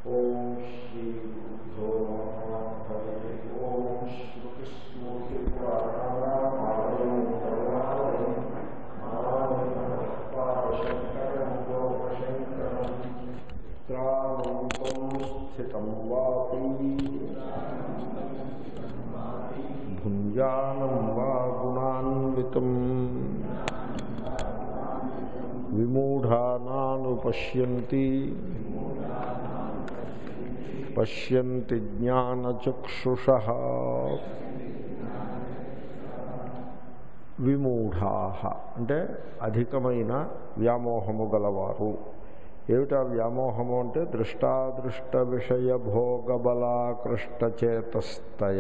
ఓం శ్రీ గురుభ్యో నమః హరి ఓం శ్రుతిస్మృతిపురాణానామాలయం కరుణాలయం మానవశంకరం లోకశంకరం త్రాణం స్థితం వాపి భుంజానం వా గుణాన్వితం విమూఢానానుపశ్యంతి పశ్యంతి జ్ఞానచక్షుష విమూఢా అంటే అధికమైన వ్యామోహము గలవారు ఏమిటా వ్యామోహము అంటే దృష్టాదృష్ట విషయ భోగబలాకృష్టచేతస్తయ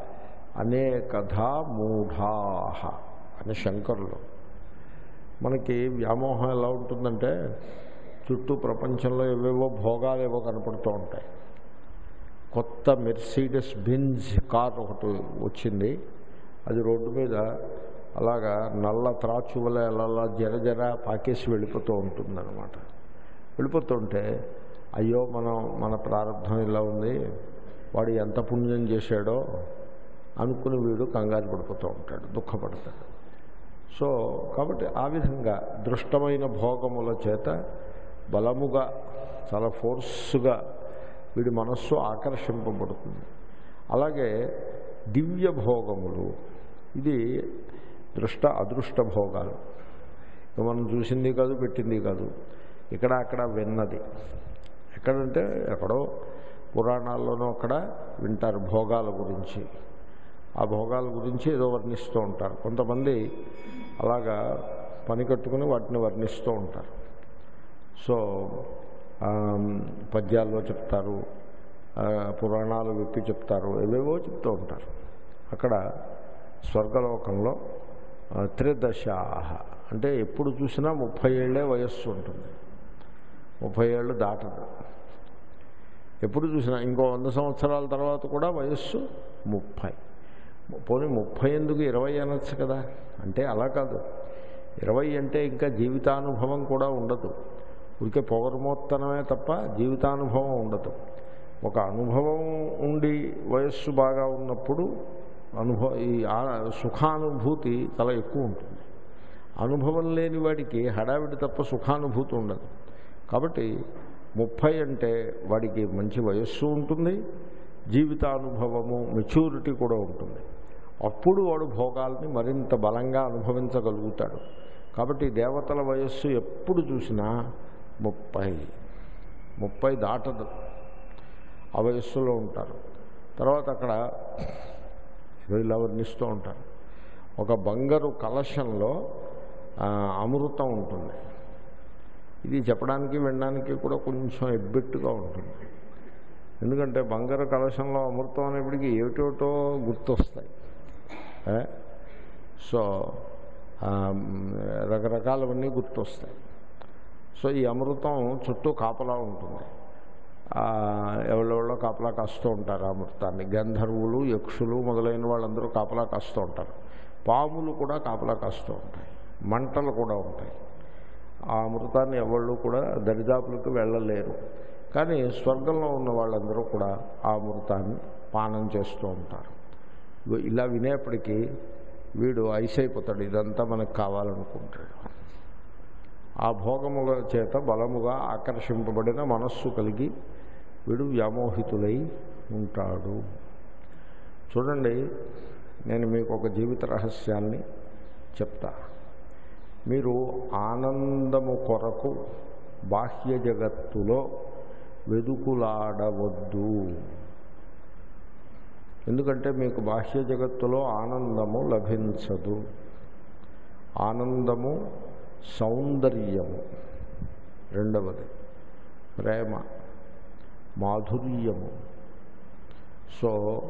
అనేకధా మూఢా అని శంకరులు మనకి వ్యామోహం ఎలా ఉంటుందంటే చుట్టూ ప్రపంచంలో ఏవేవో భోగాలు ఏవో కనపడుతూ ఉంటాయి కొత్త మెర్సీడెస్ బిన్స్ కార్ ఒకటి వచ్చింది అది రోడ్డు మీద అలాగా నల్ల త్రాచు వల్ల అలా జర జర పాకేసి వెళ్ళిపోతూ ఉంటుందన్నమాట వెళ్ళిపోతుంటే అయ్యో మనం మన ప్రారంభం ఇలా ఉంది వాడు ఎంత పుణ్యం చేశాడో అనుకుని వీడు కంగారు పడిపోతూ ఉంటాడు దుఃఖపడతాడు సో కాబట్టి ఆ విధంగా దృష్టమైన భోగముల చేత బలముగా చాలా ఫోర్స్గా వీడి మనస్సు ఆకర్షింపబడుతుంది అలాగే దివ్య భోగములు ఇది దృష్ట అదృష్ట భోగాలు మనం చూసింది కాదు పెట్టింది కాదు ఇక్కడ అక్కడ విన్నది ఎక్కడంటే ఎక్కడో పురాణాల్లోనూ అక్కడ వింటారు భోగాల గురించి ఆ భోగాల గురించి ఏదో వర్ణిస్తూ ఉంటారు కొంతమంది అలాగా పని కట్టుకుని వాటిని వర్ణిస్తూ ఉంటారు సో పద్యాల్లో చెప్తారు పురాణాలు విప్పి చెప్తారు ఏవేవో చెప్తూ ఉంటారు అక్కడ స్వర్గలోకంలో త్రిదశాహ అంటే ఎప్పుడు చూసినా ముప్పై ఏళ్ళే వయస్సు ఉంటుంది ముప్పై ఏళ్ళు దాటదు ఎప్పుడు చూసినా ఇంకో వంద సంవత్సరాల తర్వాత కూడా వయస్సు ముప్పై పోనీ ముప్పై ఎందుకు ఇరవై అనొచ్చు కదా అంటే అలా కాదు ఇరవై అంటే ఇంకా జీవితానుభవం కూడా ఉండదు ఊరికే పౌరమోత్తనమే తప్ప జీవితానుభవం ఉండదు ఒక అనుభవం ఉండి వయస్సు బాగా ఉన్నప్పుడు అనుభవ ఈ సుఖానుభూతి చాలా ఎక్కువ ఉంటుంది అనుభవం లేని వాడికి హడావిడి తప్ప సుఖానుభూతి ఉండదు కాబట్టి ముప్పై అంటే వాడికి మంచి వయస్సు ఉంటుంది జీవితానుభవము మెచ్యూరిటీ కూడా ఉంటుంది అప్పుడు వాడు భోగాల్ని మరింత బలంగా అనుభవించగలుగుతాడు కాబట్టి దేవతల వయస్సు ఎప్పుడు చూసినా ముప్పై ముప్పై దాటదు ఆ వయస్సులో ఉంటారు తర్వాత అక్కడ ఇలా వర్ణిస్తూ ఉంటారు ఒక బంగారు కలశంలో అమృతం ఉంటుంది ఇది చెప్పడానికి వినడానికి కూడా కొంచెం ఎబ్బెట్టుగా ఉంటుంది ఎందుకంటే బంగారు కలశంలో అమృతం అనేప్పటికీ ఏమిటోటో గుర్తొస్తాయి సో రకరకాలవన్నీ గుర్తొస్తాయి సో ఈ అమృతం చుట్టూ కాపలా ఉంటుంది ఎవరెవరో కాపలా కాస్తూ ఉంటారు అమృతాన్ని గంధర్వులు యక్షులు మొదలైన వాళ్ళందరూ కాపలా కాస్తూ ఉంటారు పాములు కూడా కాపలా కాస్తూ ఉంటాయి మంటలు కూడా ఉంటాయి ఆ అమృతాన్ని ఎవళ్ళు కూడా దరిదాపులకు వెళ్ళలేరు కానీ స్వర్గంలో ఉన్న వాళ్ళందరూ కూడా ఆ అమృతాన్ని పానం చేస్తూ ఉంటారు ఇలా వినేప్పటికీ వీడు ఐస్ అయిపోతాడు ఇదంతా మనకు కావాలనుకుంటాడు ఆ భోగముల చేత బలముగా ఆకర్షింపబడిన మనస్సు కలిగి వీడు వ్యామోహితులై ఉంటాడు చూడండి నేను మీకు ఒక జీవిత రహస్యాన్ని చెప్తా మీరు ఆనందము కొరకు బాహ్య జగత్తులో వెదుకులాడవద్దు ఎందుకంటే మీకు బాహ్య జగత్తులో ఆనందము లభించదు ఆనందము సౌందర్యము రెండవది ప్రేమ మాధుర్యము సో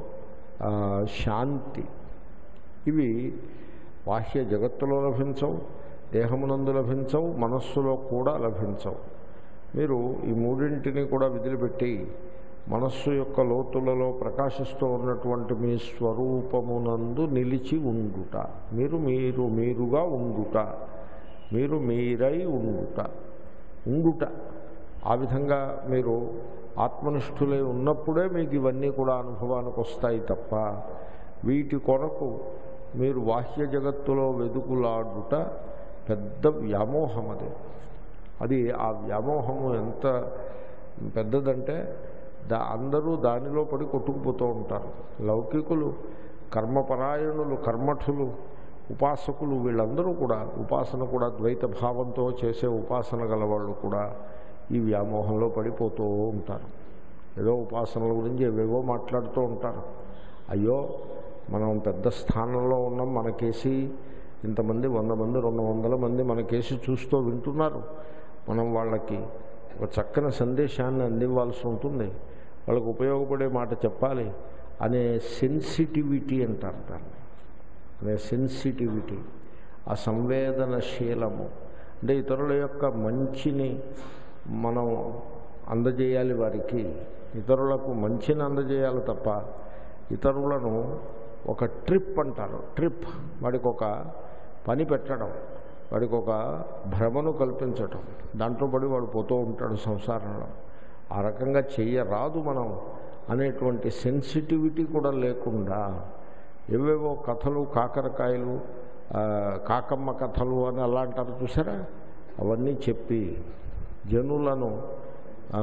శాంతి ఇవి బాహ్య జగత్తులో లభించవు దేహమునందు లభించవు మనస్సులో కూడా లభించవు మీరు ఈ మూడింటిని కూడా విదిలిపెట్టి మనస్సు యొక్క లోతులలో ప్రకాశిస్తూ ఉన్నటువంటి మీ స్వరూపమునందు నిలిచి ఉండుట మీరు మీరు మీరుగా ఉండుట మీరు మీరై ఉండుట ఉండుట ఆ విధంగా మీరు ఆత్మనిష్ఠులై ఉన్నప్పుడే మీకు ఇవన్నీ కూడా అనుభవానికి వస్తాయి తప్ప వీటి కొరకు మీరు బాహ్య జగత్తులో వెదుకులాడుట పెద్ద వ్యామోహం అది అది ఆ వ్యామోహము ఎంత పెద్దదంటే దా అందరూ దానిలో పడి కొట్టుకుపోతూ ఉంటారు లౌకికులు కర్మపరాయణులు కర్మఠులు ఉపాసకులు వీళ్ళందరూ కూడా ఉపాసన కూడా ద్వైత భావంతో చేసే ఉపాసన గలవాళ్ళు కూడా ఈ వ్యామోహంలో పడిపోతూ ఉంటారు ఏదో ఉపాసనల గురించి ఏవేవో మాట్లాడుతూ ఉంటారు అయ్యో మనం పెద్ద స్థానంలో ఉన్నాం మనకేసి ఇంతమంది వంద మంది రెండు వందల మంది మనకేసి చూస్తూ వింటున్నారు మనం వాళ్ళకి ఒక చక్కని సందేశాన్ని అందివ్వాల్సి ఉంటుంది వాళ్ళకు ఉపయోగపడే మాట చెప్పాలి అనే సెన్సిటివిటీ అంటారు దాన్ని అనే సెన్సిటివిటీ ఆ సంవేదనశీలము అంటే ఇతరుల యొక్క మంచిని మనం అందజేయాలి వారికి ఇతరులకు మంచిని అందజేయాలి తప్ప ఇతరులను ఒక ట్రిప్ అంటారు ట్రిప్ వాడికి ఒక పని పెట్టడం వాడికి ఒక భ్రమను కల్పించటం దాంట్లో పడి వాడు పోతూ ఉంటాడు సంసారంలో ఆ రకంగా చెయ్యరాదు మనం అనేటువంటి సెన్సిటివిటీ కూడా లేకుండా ఏవేవో కథలు కాకరకాయలు ఆ, కాకమ్మ కథలు అని అలా అంటారు చూసారా అవన్నీ చెప్పి జనులను ఆ,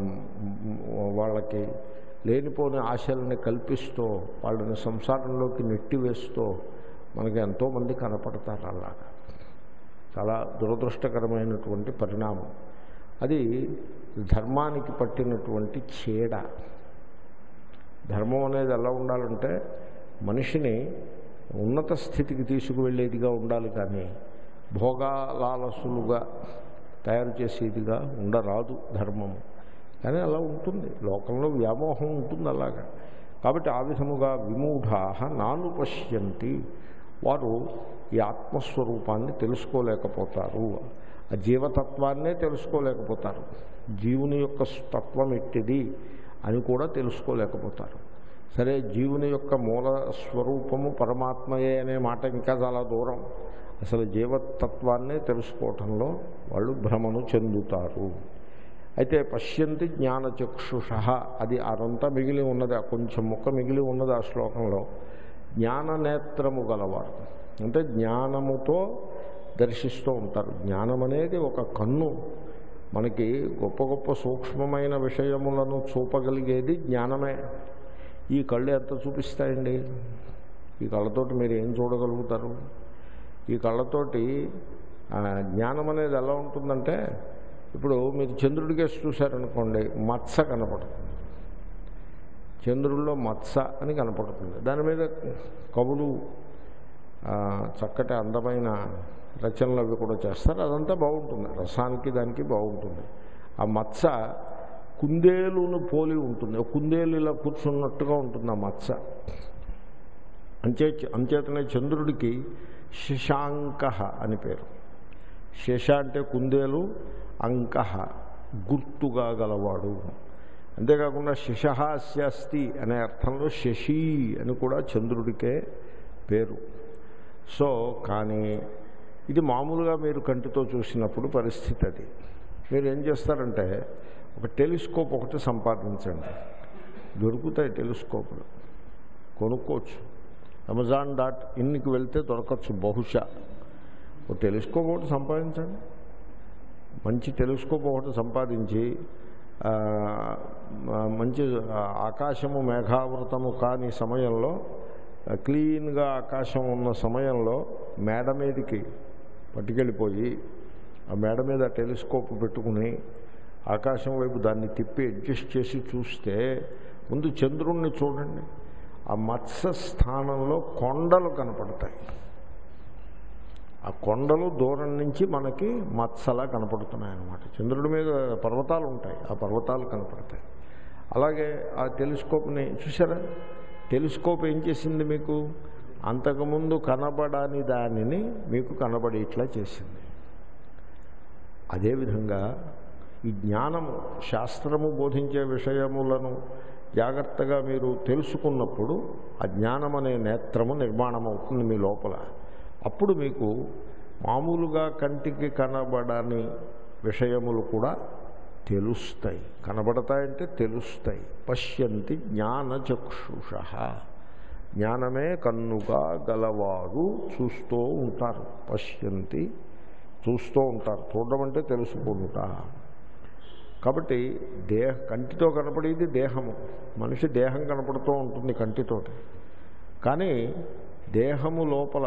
వాళ్ళకి లేనిపోని ఆశల్ని కల్పిస్తూ వాళ్ళని సంసారంలోకి నెట్టివేస్తూ మనకి ఎంతోమంది కనపడతారు అలాగా చాలా దురదృష్టకరమైనటువంటి పరిణామం అది ధర్మానికి పట్టినటువంటి చీడ ధర్మం అనేది ఎలా ఉండాలంటే మనిషిని ఉన్నత స్థితికి తీసుకువెళ్ళేదిగా ఉండాలి కానీ భోగాలాలసులుగా తయారు చేసేదిగా ఉండరాదు ధర్మము కానీ అలా ఉంటుంది లోకంలో వ్యామోహం ఉంటుంది అలాగా కాబట్టి ఆ విధముగా విమూఢా నాను పశ్యంతి వారు ఈ ఆత్మస్వరూపాన్ని తెలుసుకోలేకపోతారు ఆ జీవతత్వాన్నే తెలుసుకోలేకపోతారు జీవుని యొక్క తత్వం ఎట్టిది అని కూడా తెలుసుకోలేకపోతారు సరే జీవుని యొక్క మూల స్వరూపము పరమాత్మయే అనే మాట ఇంకా చాలా దూరం అసలు జీవతత్వాన్నే తెలుసుకోవటంలో వాళ్ళు భ్రమను చెందుతారు అయితే పశ్యంతి జ్ఞానచక్షుష అది అదంతా మిగిలి ఉన్నది ఆ కొంచెం ముక్క మిగిలి ఉన్నది ఆ శ్లోకంలో జ్ఞాననేత్రము గలవారు అంటే జ్ఞానముతో దర్శిస్తూ ఉంటారు జ్ఞానం అనేది ఒక కన్ను మనకి గొప్ప గొప్ప సూక్ష్మమైన విషయములను చూపగలిగేది జ్ఞానమే ఈ కళ్ళు ఎంత చూపిస్తాయండి ఈ కళ్ళతోటి మీరు ఏం చూడగలుగుతారు ఈ కళ్ళతోటి ఆ, జ్ఞానం అనేది ఎలా ఉంటుందంటే ఇప్పుడు మీరు చంద్రుడి కేసు చూశారనుకోండి మత్స కనపడుతుంది చంద్రుల్లో మత్స అని కనపడుతుంది దాని మీద కవులు ఆ, చక్కటి అందమైన రచనలు అవి కూడా చేస్తారు అదంతా బాగుంటుంది రసానికి దానికి బాగుంటుంది ఆ మత్స కుందేలును పోలి ఉంటుంది ఒక కుందేలు ఇలా కూర్చున్నట్టుగా ఉంటుంది ఆ మత్స అంచే అంచేతనే చంద్రుడికి శశాంక అని పేరు శశ అంటే కుందేలు అంక గుర్తుగా గలవాడు అంతేకాకుండా శశహాస్యస్తి అనే అర్థంలో శశి అని కూడా చంద్రుడికే పేరు సో కానీ ఇది మామూలుగా మీరు కంటితో చూసినప్పుడు పరిస్థితి అది మీరు ఏం చేస్తారంటే ఒక టెలిస్కోప్ ఒకటి సంపాదించండి దొరుకుతాయి టెలిస్కోపులు కొనుక్కోవచ్చు అమెజాన్ డాట్ ఇన్కి వెళ్తే దొరకచ్చు బహుశా ఒక టెలిస్కోప్ ఒకటి సంపాదించండి మంచి టెలిస్కోప్ ఒకటి సంపాదించి ఆ, మంచి ఆకాశము మేఘావృతము కాని సమయంలో క్లీన్గా ఆకాశం ఉన్న సమయంలో మేడ మీదకి పట్టుకెళ్ళిపోయి ఆ మేడ మీద టెలిస్కోప్ పెట్టుకుని ఆకాశం వైపు దాన్ని తిప్పి అడ్జస్ట్ చేసి చూస్తే ముందు చంద్రుణ్ణి చూడండి ఆ మత్స్య స్థానంలో కొండలు కనపడతాయి ఆ కొండలు దూరం నుంచి మనకి మత్సలా కనపడుతున్నాయి అన్నమాట చంద్రుడి మీద పర్వతాలు ఉంటాయి ఆ పర్వతాలు కనపడతాయి అలాగే ఆ టెలిస్కోప్ని చూసారా టెలిస్కోప్ ఏం చేసింది మీకు అంతకుముందు కనబడని దానిని మీకు కనబడేట్లా చేసింది అదేవిధంగా ఈ జ్ఞానము శాస్త్రము బోధించే విషయములను జాగ్రత్తగా మీరు తెలుసుకున్నప్పుడు ఆ జ్ఞానం అనే నేత్రము నిర్మాణం అవుతుంది మీ లోపల అప్పుడు మీకు మామూలుగా కంటికి కనబడని విషయములు కూడా తెలుస్తాయి కనబడతాయంటే తెలుస్తాయి పశ్యంతి జ్ఞానచక్షుష జ్ఞానమే కన్నుగా గలవారు చూస్తూ ఉంటారు పశ్యంతి చూస్తూ ఉంటారు చూడడం అంటే తెలుసుకుంటా కాబట్టి దేహ కంటితో కనపడేది దేహము మనిషి దేహం కనపడుతూ ఉంటుంది కంటితోటి కానీ దేహము లోపల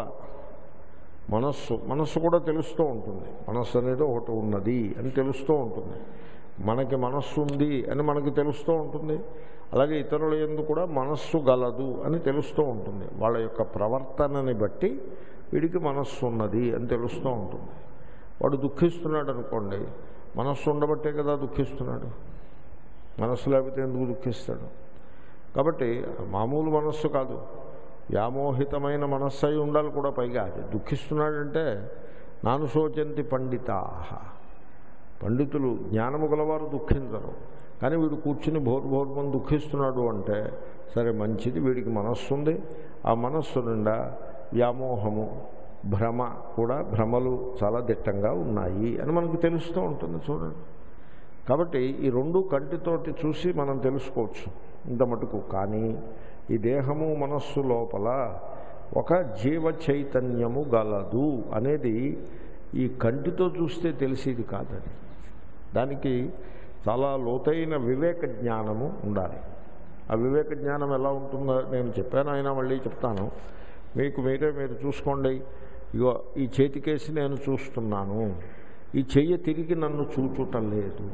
మనస్సు మనస్సు కూడా తెలుస్తూ ఉంటుంది మనస్సు అనేది ఒకటి ఉన్నది అని తెలుస్తూ ఉంటుంది మనకి మనస్సు ఉంది అని మనకి తెలుస్తూ ఉంటుంది అలాగే ఇతరుల ఎందు కూడా మనస్సు గలదు అని తెలుస్తూ ఉంటుంది వాళ్ళ యొక్క ప్రవర్తనని బట్టి వీడికి మనస్సు ఉన్నది అని తెలుస్తూ ఉంటుంది వాడు దుఃఖిస్తున్నాడు అనుకోండి మనస్సు ఉండబట్టే కదా దుఃఖిస్తున్నాడు మనస్సు లేకపోతే ఎందుకు దుఃఖిస్తాడు కాబట్టి మామూలు మనస్సు కాదు వ్యామోహితమైన మనస్సు అయి ఉండాలి కూడా పైగా అది దుఃఖిస్తున్నాడంటే నాను శోచంతి పండితాహ పండితులు జ్ఞానము గలవారు దుఃఖించరు కానీ వీడు కూర్చుని భోరు భోరుమని దుఃఖిస్తున్నాడు అంటే సరే మంచిది వీడికి మనస్సు ఉంది ఆ మనస్సు నిండా వ్యామోహము భ్రమ కూడా భ్రమలు చాలా దిట్టంగా ఉన్నాయి అని మనకు తెలుస్తూ ఉంటుంది చూడండి కాబట్టి ఈ రెండు కంటితోటి చూసి మనం తెలుసుకోవచ్చు ఇంత మటుకు కానీ ఈ దేహము మనస్సు లోపల ఒక జీవ చైతన్యము గలదు అనేది ఈ కంటితో చూస్తే తెలిసేది కాదని దానికి చాలా లోతైన వివేక జ్ఞానము ఉండాలి ఆ వివేక జ్ఞానం ఎలా ఉంటుందో నేను చెప్పాను అయినా మళ్ళీ చెప్తాను మీకు మీరే మీరు చూసుకోండి ఇగో ఈ చేతికేసి నేను చూస్తున్నాను ఈ చెయ్యి తిరిగి నన్ను చూచుటం లేదు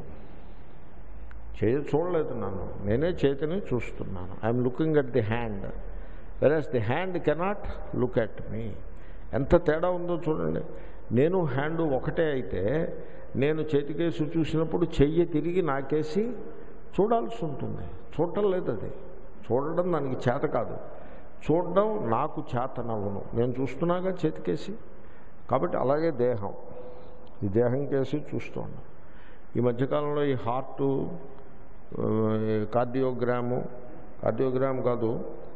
చేయి చూడలేదు నన్ను నేనే చేతిని చూస్తున్నాను I'm looking at the hand versus the hand cannot look at me ఎంత తేడా ఉందో చూడండి నేను హ్యాండ్ ఒకటే అయితే నేను చేతికేసి చూసినప్పుడు చెయ్యి తిరిగి నాకేసి చూడాల్సి ఉంటుంది చూడటం లేదు అది చూడడం దానికి చేత కాదు చూడడం నాకు చేతనవును నేను చూస్తున్నాగా చేతికేసి కాబట్టి అలాగే దేహం ఈ దేహం కేసి చూస్తున్నాను ఈ మధ్యకాలంలో ఈ హార్టు కార్డియోగ్రాము కార్డియోగ్రామ్ కాదు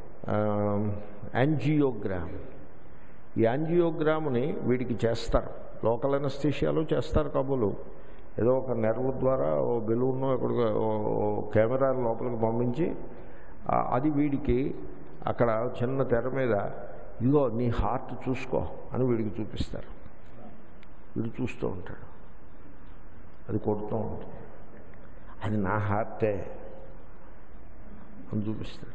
యాంజియోగ్రామ్ ఈ యాంజియోగ్రామ్ని వీడికి చేస్తారు లోకల్ అనస్థీషియాలో చేస్తారు కాబోలు ఏదో ఒక నెర్వ్ ద్వారా ఓ బెలూన్ ఎక్కడికో ఓ కెమెరా లోపలికి పంపించి అది వీడికి అక్కడ చిన్న తెర మీద ఇదిగో నీ హార్ట్ చూసుకో అని వీడికి చూపిస్తారు వీడు చూస్తూ ఉంటాడు అది కొడుతూ ఉంటుంది అది నా హార్టే అని చూపిస్తాడు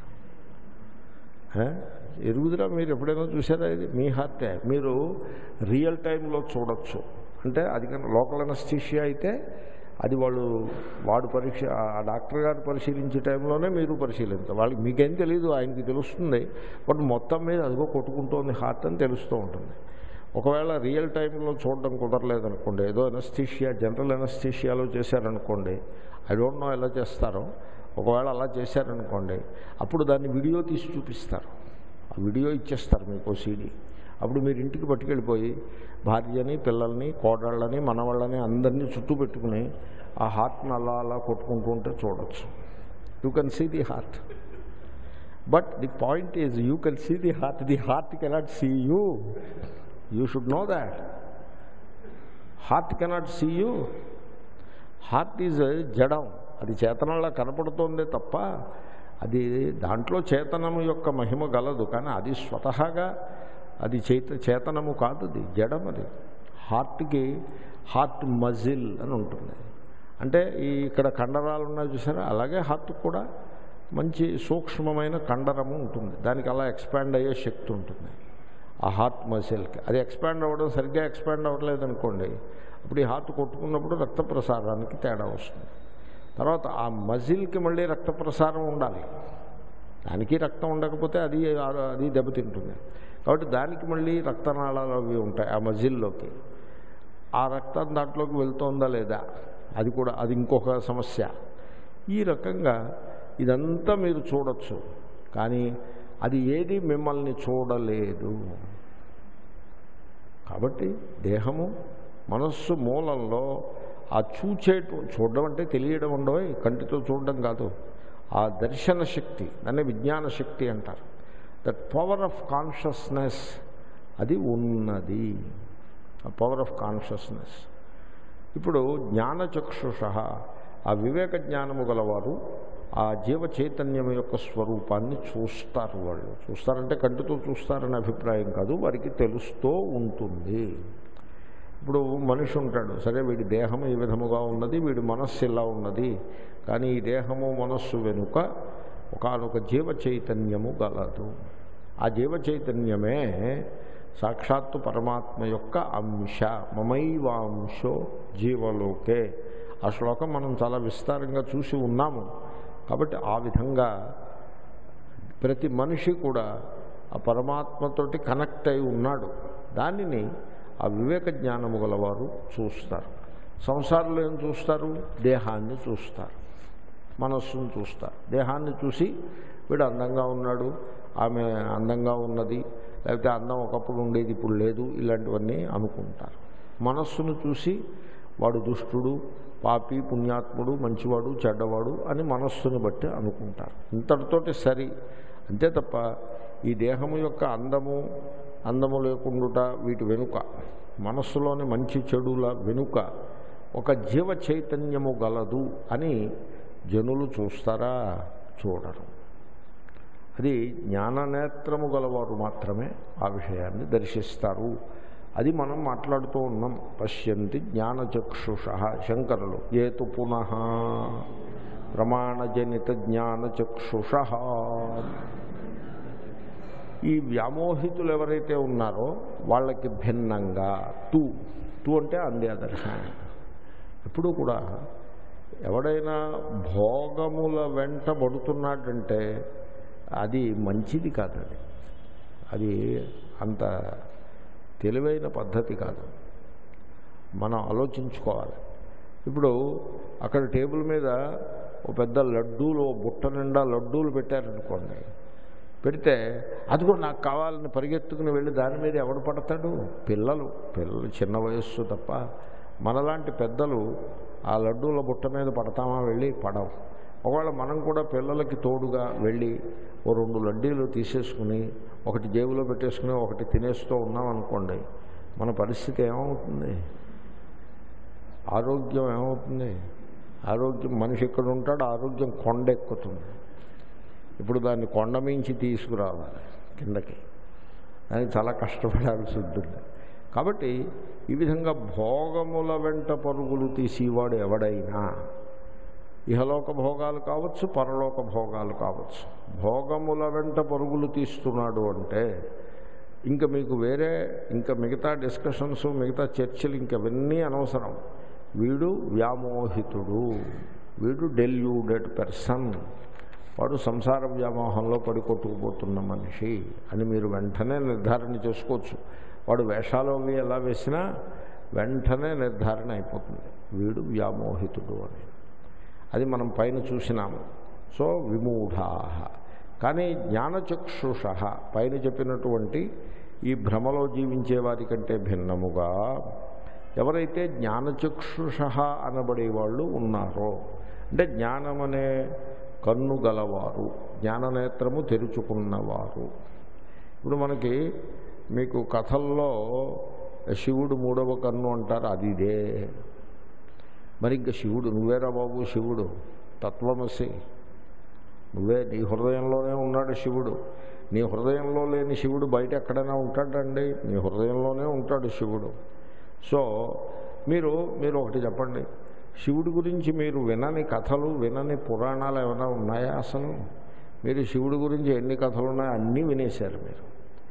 ఎరుగుదరా మీరు ఎప్పుడైనా చూసారా ఇది మీ హార్టే మీరు రియల్ టైంలో చూడొచ్చు అంటే అది కన్నా లోకల్ అనస్థీషియా అయితే అది వాళ్ళు వాడు పరీక్ష ఆ డాక్టర్ గారు పరిశీలించే టైంలోనే మీరు పరిశీలించాలి వాళ్ళకి మీకేం తెలియదు ఆయనకి తెలుస్తుంది బట్ మొత్తం మీద అదిగో కొట్టుకుంటోంది హార్ట్ అని తెలుస్తూ ఉంటుంది ఒకవేళ రియల్ టైంలో చూడడం కుదరలేదనుకోండి ఏదో ఎనస్థీషియా జనరల్ ఎనస్థీషియాలో చేశారనుకోండి ఐ డోంట్ నో ఎలా చేస్తారో ఒకవేళ అలా చేశారనుకోండి అప్పుడు దాన్ని వీడియో తీసి చూపిస్తారు ఆ వీడియో ఇచ్చేస్తారు మీకు సీడీ అప్పుడు మీరు ఇంటికి పట్టుకెళ్ళిపోయి భార్యని పిల్లల్ని కోడళ్ళని మనవాళ్ళని అందరినీ చుట్టూ పెట్టుకుని ఆ హార్ట్ని అలా అలా కొట్టుకుంటూ ఉంటే చూడొచ్చు you can see the heart but the point is you can see the heart the heart cannot see you you should know that heart cannot see you heart is జడం అది చేతనంలా కనపడుతోందే తప్ప అది దాంట్లో చేతనము యొక్క మహిమ గలదు కానీ అది స్వతహాగా అది చేత చేతనము కాదు అది జడం అది హార్ట్కి హార్ట్ మజిల్ అని ఉంటుంది అంటే ఈ ఇక్కడ కండరాలు ఉన్నాయి చూసారా అలాగే హార్ట్ కూడా మంచి సూక్ష్మమైన కండరము ఉంటుంది దానికి అలా ఎక్స్పాండ్ అయ్యే శక్తి ఉంటుంది ఆ హార్ట్ మజిల్కి అది ఎక్స్పాండ్ అవ్వడం సరిగ్గా ఎక్స్పాండ్ అవ్వట్లేదు అనుకోండి అప్పుడు ఈ హార్ట్ కొట్టుకున్నప్పుడు రక్త ప్రసారానికి తేడా వస్తుంది తర్వాత ఆ మజిల్కి మళ్ళీ రక్త ప్రసారం ఉండాలి దానికి రక్తం ఉండకపోతే అది అది దెబ్బతింటుంది కాబట్టి దానికి మళ్ళీ రక్తనాళాలు అవి ఉంటాయి ఆ మజిల్లోకి ఆ రక్తం దాంట్లోకి వెళ్తోందా లేదా అది కూడా అది ఇంకొక సమస్య ఈ రకంగా ఇదంతా మీరు చూడొచ్చు కానీ అది ఏది మిమ్మల్ని చూడలేదు కాబట్టి దేహము మనస్సు మూలంలో ఆ చూచే చూడడం అంటే తెలియడం ఉండవు కంటితో చూడడం కాదు ఆ దర్శన శక్తి దాన్ని విజ్ఞాన శక్తి అంటారు దట్ పవర్ ఆఫ్ కాన్షియస్నెస్ అది ఉన్నది ఆ పవర్ ఆఫ్ కాన్షియస్నెస్ ఇప్పుడు జ్ఞానచక్షుష ఆ వివేక జ్ఞానము గలవారు ఆ జీవ చైతన్యం యొక్క స్వరూపాన్ని చూస్తారు వాళ్ళు చూస్తారంటే కంటితో చూస్తారనే అభిప్రాయం కాదు వారికి తెలుస్తూ ఉంటుంది ఇప్పుడు మనిషి ఉంటాడు సరే వీడి దేహం ఈ విధముగా ఉన్నది వీడి మనస్సు ఇలా ఉన్నది కానీ ఈ దేహము మనస్సు వెనుక ఒకనొక జీవ చైతన్యము గలదు ఆ జీవ చైతన్యమే సాక్షాత్తు పరమాత్మ యొక్క అంశ మమైవాంశో జీవలోకే ఆ శ్లోకం మనం చాలా విస్తారంగా చూసి ఉన్నాము కాబట్టి ఆ విధంగా ప్రతి మనిషి కూడా ఆ పరమాత్మతోటి కనెక్ట్ అయి ఉన్నాడు దానిని ఆ వివేక జ్ఞానము గలవారు చూస్తారు సంసారంలో ఏం చూస్తారు దేహాన్ని చూస్తారు మనస్సును చూస్తారు దేహాన్ని చూసి వీడు అందంగా ఉన్నాడు ఆమె అందంగా ఉన్నది లేకపోతే అందం ఒకప్పుడు ఉండేది ఇప్పుడు లేదు ఇలాంటివన్నీ అనుకుంటారు మనస్సును చూసి వాడు దుష్టుడు పాపి పుణ్యాత్ముడు మంచివాడు చెడ్డవాడు అని మనస్సును బట్టి అనుకుంటారు ఇంతటితోటి సరి అంతే తప్ప ఈ దేహము యొక్క అందము అందము లేకుండుట వీటి వెనుక మనస్సులోని మంచి చెడుల వెనుక ఒక జీవ చైతన్యము గలదు అని జనులు చూస్తారా చూడరు అది జ్ఞాననేత్రము గలవారు మాత్రమే ఆ విషయాన్ని దర్శిస్తారు అది మనం మాట్లాడుతూ ఉన్నాం పశ్యంతి జ్ఞానచక్షుష శంకరులు ఏతు పునః ప్రమాణజనిత జ్ఞానచక్షుష ఈ వ్యామోహితులు ఎవరైతే ఉన్నారో వాళ్ళకి భిన్నంగా తూ తూ అంటే అంది అదర్ హ్యాండ్ ఎప్పుడూ కూడా ఎవడైనా భోగముల వెంట పడుతున్నాడంటే అది మంచిది కాదు అది అది అంత తెలివైన పద్ధతి కాదు మనం ఆలోచించుకోవాలి ఇప్పుడు అక్కడ టేబుల్ మీద ఒక పెద్ద లడ్డూలు ఓ బుట్ట నిండా లడ్డూలు పెట్టారనుకోండి పెడితే అదిగో నాకు కావాలని పరిగెత్తుకుని వెళ్ళి దాని మీద ఎవడు పడతాడు పిల్లలు పిల్లలు చిన్న వయస్సు తప్ప మనలాంటి పెద్దలు ఆ లడ్డూల బుట్ట మీద పడతామా వెళ్ళి పడవు ఒకవేళ మనం కూడా పిల్లలకి తోడుగా వెళ్ళి ఓ రెండు లడ్డీలు తీసేసుకుని ఒకటి జేబులో పెట్టేసుకుని ఒకటి తినేస్తూ ఉన్నాం అనుకోండి మన పరిస్థితి ఏమవుతుంది ఆరోగ్యం ఏమవుతుంది ఆరోగ్యం మనిషి ఎక్కడ ఉంటాడో ఆరోగ్యం కొండ ఎక్కుతుంది ఇప్పుడు దాన్ని కొండ మించి తీసుకురావాలి కిందకి దానికి చాలా కష్టపడాల్సి ఉంటుంది కాబట్టి ఈ విధంగా భోగముల వెంట పరుగులు తీసేవాడు ఎవడైనా ఇహలోక భోగాలు కావచ్చు పరలోక భోగాలు కావచ్చు భోగముల వెంట పరుగులు తీస్తున్నాడు అంటే ఇంకా మీకు వేరే ఇంకా మిగతా డిస్కషన్స్ మిగతా చర్చలు ఇంకవన్నీ అనవసరం వీడు వ్యామోహితుడు వీడు డెల్యూడెడ్ పర్సన్ వాడు సంసార వ్యామోహంలో పడి కొట్టుకుపోతున్న మనిషి అని మీరు వెంటనే నిర్ధారణ చేసుకోవచ్చు వాడు వేషాలు అవి ఎలా వేసినా వెంటనే నిర్ధారణ అయిపోతుంది వీడు వ్యామోహితుడు అని అది మనం పైన చూసినాము సో విమూఢా కానీ జ్ఞానచక్షుష పైన చెప్పినటువంటి ఈ భ్రమలో జీవించే వారి కంటే భిన్నముగా ఎవరైతే జ్ఞానచక్షుష అనబడే వాళ్ళు ఉన్నారో అంటే జ్ఞానమనే కన్ను గలవారు జ్ఞాననేత్రము తెరుచుకున్నవారు ఇప్పుడు మనకి మీకు కథల్లో శివుడు మూడవ కన్ను అంటారు అది ఇదే మరి ఇంకా శివుడు నువ్వేరా బాబు శివుడు తత్వమసి నువ్వే నీ హృదయంలోనే ఉన్నాడు శివుడు నీ హృదయంలో లేని శివుడు బయట ఎక్కడైనా ఉంటాడండి నీ హృదయంలోనే ఉంటాడు శివుడు సో మీరు మీరు ఒకటి చెప్పండి శివుడి గురించి మీరు వినని కథలు వినని పురాణాలు ఏమైనా ఉన్నాయా అసలు మీరు శివుడి గురించి ఎన్ని కథలు ఉన్నాయో అన్నీ వినేశారు మీరు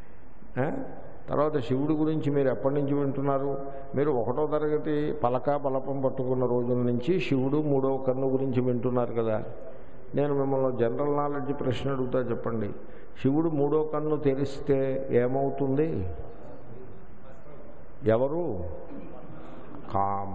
తర్వాత శివుడి గురించి మీరు ఎప్పటి నుంచి వింటున్నారు మీరు ఒకటో తరగతి పలక పలపం పట్టుకున్న రోజుల నుంచి శివుడు మూడవ కన్ను గురించి వింటున్నారు కదా నేను మిమ్మల్ని జనరల్ నాలెడ్జ్ ప్రశ్న అడుగుతా చెప్పండి శివుడు మూడో కన్ను తెరిస్తే ఏమవుతుంది ఎవరు కామ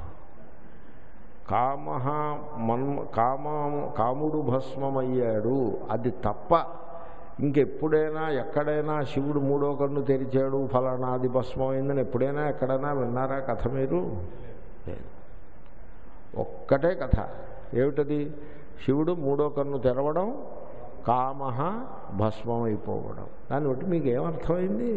కామ మన్మ కామ కాముడు భస్మమయ్యాడు అది తప్ప ఇంకెప్పుడైనా ఎక్కడైనా శివుడు మూడో కన్ను తెరిచాడు ఫలానా అది భస్మమైందని ఎప్పుడైనా ఎక్కడైనా విన్నారా కథ మీరు లేదు ఒక్కటే కథ ఏమిటది శివుడు మూడో కన్ను తెరవడం కామ భస్మం అయిపోవడం దాన్ని బట్టి మీకు ఏమర్థమైంది